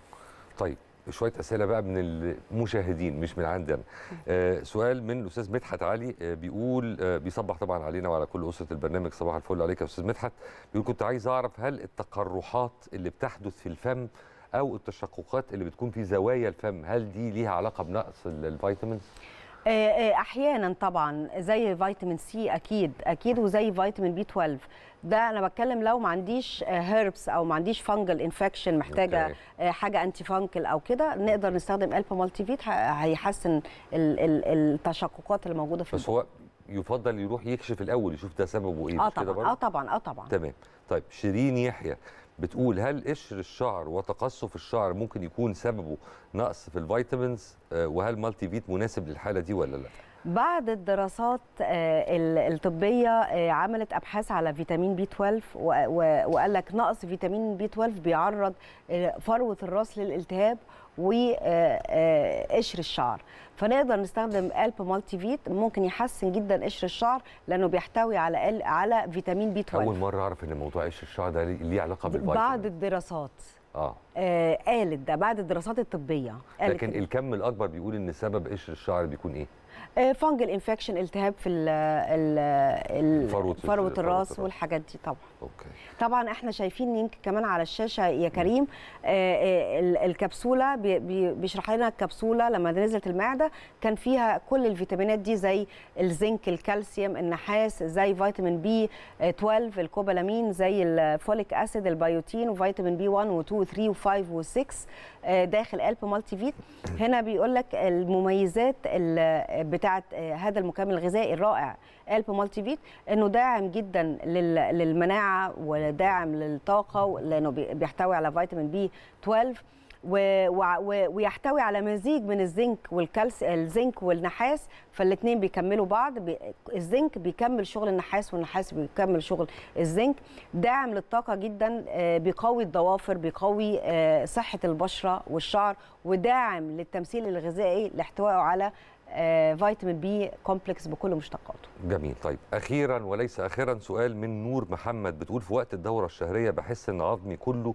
طيب شويه اسئله بقى من المشاهدين مش من عندي انا آه سؤال من الاستاذ مدحت علي آه بيقول آه بيصبح طبعا علينا وعلى كل اسره البرنامج صباح الفل عليك يا استاذ مدحت بيقول كنت عايز اعرف هل التقرحات اللي بتحدث في الفم او التشققات اللي بتكون في زوايا الفم هل دي ليها علاقه بنقص ال- الفيتامينز آه، آه، احيانا طبعا زي فيتامين سي اكيد اكيد وزي فيتامين بي 12 ده انا بتكلم لو ما عنديش هيربس او ما عنديش فانجل انفكشن محتاجه أوكي. آه، حاجه انتي فانكل او كده نقدر نستخدم البا مالتي فيت ه- هيحسن ال- ال- التشققات اللي موجوده في بس هو يفضل يروح يكشف الاول يشوف ده سببه ايه اه مش كده طبعا برضه؟ اه طبعا اه طبعا تمام طيب شيرين يحيى بتقول هل قشر الشعر وتقصف الشعر ممكن يكون سببه نقص في الفيتامينز آه، وهل مالتي فيت مناسب للحاله دي ولا لا بعد الدراسات آه، ال- الطبيه آه، عملت ابحاث على فيتامين بي 12 و- و- وقال لك نقص فيتامين بي 12 بيعرض آه، فروه الراس للالتهاب وقشر الشعر فنقدر نستخدم الب مالتي فيت ممكن يحسن جدا قشر الشعر لانه بيحتوي على ال- على فيتامين بي 12 اول مره اعرف ان موضوع قشر الشعر ده ليه ليه علاقه بالفيتامين بعد الدراسات اه آه، قالت ده بعد الدراسات الطبيه قالت لكن الكم الاكبر بيقول ان سبب قشر الشعر بيكون ايه فانجل انفكشن التهاب في ال ال فروة- فروه فروة الراس الراس. والحاجات دي طبعا اوكي طبعا احنا شايفين يمكن كمان على الشاشه يا كريم آه، آه، ال- الكبسوله بي- بي- بيشرح لنا الكبسوله لما نزلت المعده كان فيها كل الفيتامينات دي زي الزنك الكالسيوم النحاس زي فيتامين بي 12 الكوبالامين زي الفوليك اسيد البيوتين وفيتامين بي 1 و2 و3 و5 و6 داخل الب مالتي فيت هنا بيقول لك المميزات ال- بتاعه آه، هذا المكمل الغذائي الرائع الب مالتي فيت انه داعم جدا لل- للمناعه وداعم للطاقه لانه بي- بيحتوي على فيتامين بي 12 و- وع- و- ويحتوي على مزيج من الزنك والكالس الزنك والنحاس فالاثنين بيكملوا بعض بي الزنك بيكمل شغل النحاس والنحاس بيكمل شغل الزنك داعم للطاقه جدا آه، بيقوي الضوافر بيقوي آه، صحه البشره والشعر وداعم للتمثيل الغذائي لاحتوائه على آه، فيتامين بي كومبلكس بكل مشتقاته جميل طيب اخيرا وليس اخيرا سؤال من نور محمد بتقول في وقت الدوره الشهريه بحس ان عظمي كله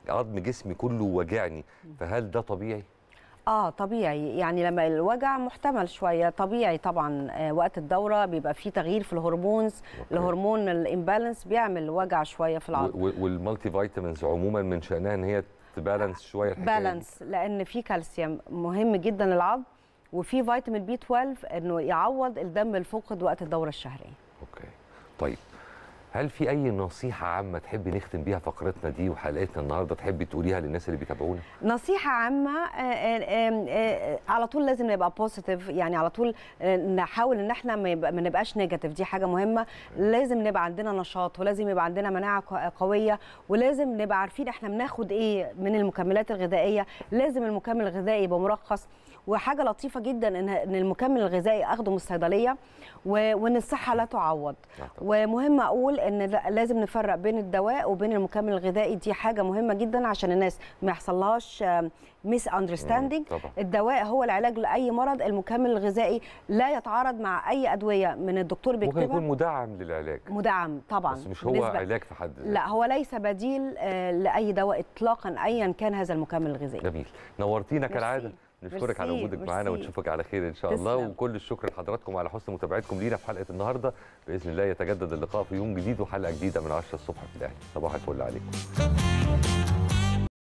عظم جسمي كله وجعني فهل ده طبيعي اه طبيعي يعني لما الوجع محتمل شويه طبيعي طبعا آه وقت الدوره بيبقى في تغيير في الهرمونز الهرمون الامبالانس بيعمل وجع شويه في العظم و- و- والمالتي فيتامينز عموما من شانها ان هي تبالانس شويه الحكايه دي. بالانس لان في كالسيوم مهم جدا للعظم وفي فيتامين بي 12 انه يعوض الدم الفقد وقت الدوره الشهريه اوكي طيب هل في اي نصيحه عامه تحبي نختم بيها فقرتنا دي وحلقتنا النهارده تحبي تقوليها للناس اللي بيتابعونا نصيحة عامة آه، آه، آه، آه، على طول لازم نبقى بوزيتيف يعني على طول آه، نحاول ان احنا ما يبقى- ما نبقاش نيجاتيف دي حاجة مهمة لازم نبقى عندنا نشاط ولازم يبقى عندنا مناعة ق- قوية ولازم نبقى عارفين احنا بناخد ايه من المكملات الغذائية لازم المكمل الغذائي يبقى مرخص وحاجة لطيفة جدا ان ان المكمل الغذائي اخده من الصيدلية و- وان الصحة لا تعوض ومهم اقول ان لا- لازم نفرق بين الدواء وبين المكمل الغذائي دي حاجه مهمه جدا عشان الناس ما يحصلهاش ميس اندرستاندينج طبعا. الدواء هو العلاج لاي مرض المكمل الغذائي لا يتعارض مع اي ادويه من الدكتور ممكن يكون بيكتبها مدعم للعلاج مدعم طبعا بس مش هو بالنسبة- علاج في حد ذاته لا هو ليس بديل آه، لاي دواء اطلاقا ايا كان هذا المكمل الغذائي جميل نورتينا ميرسي. كالعاده نشكرك على ميرسي، وجودك معانا ميرسي. ونشوفك على خير ان شاء الله تسلم. وكل الشكر لحضراتكم على حسن متابعتكم لينا في حلقه النهارده باذن الله يتجدد اللقاء في يوم جديد وحلقه جديده من 10 الصبح في الاهلي صباح الفل عليكم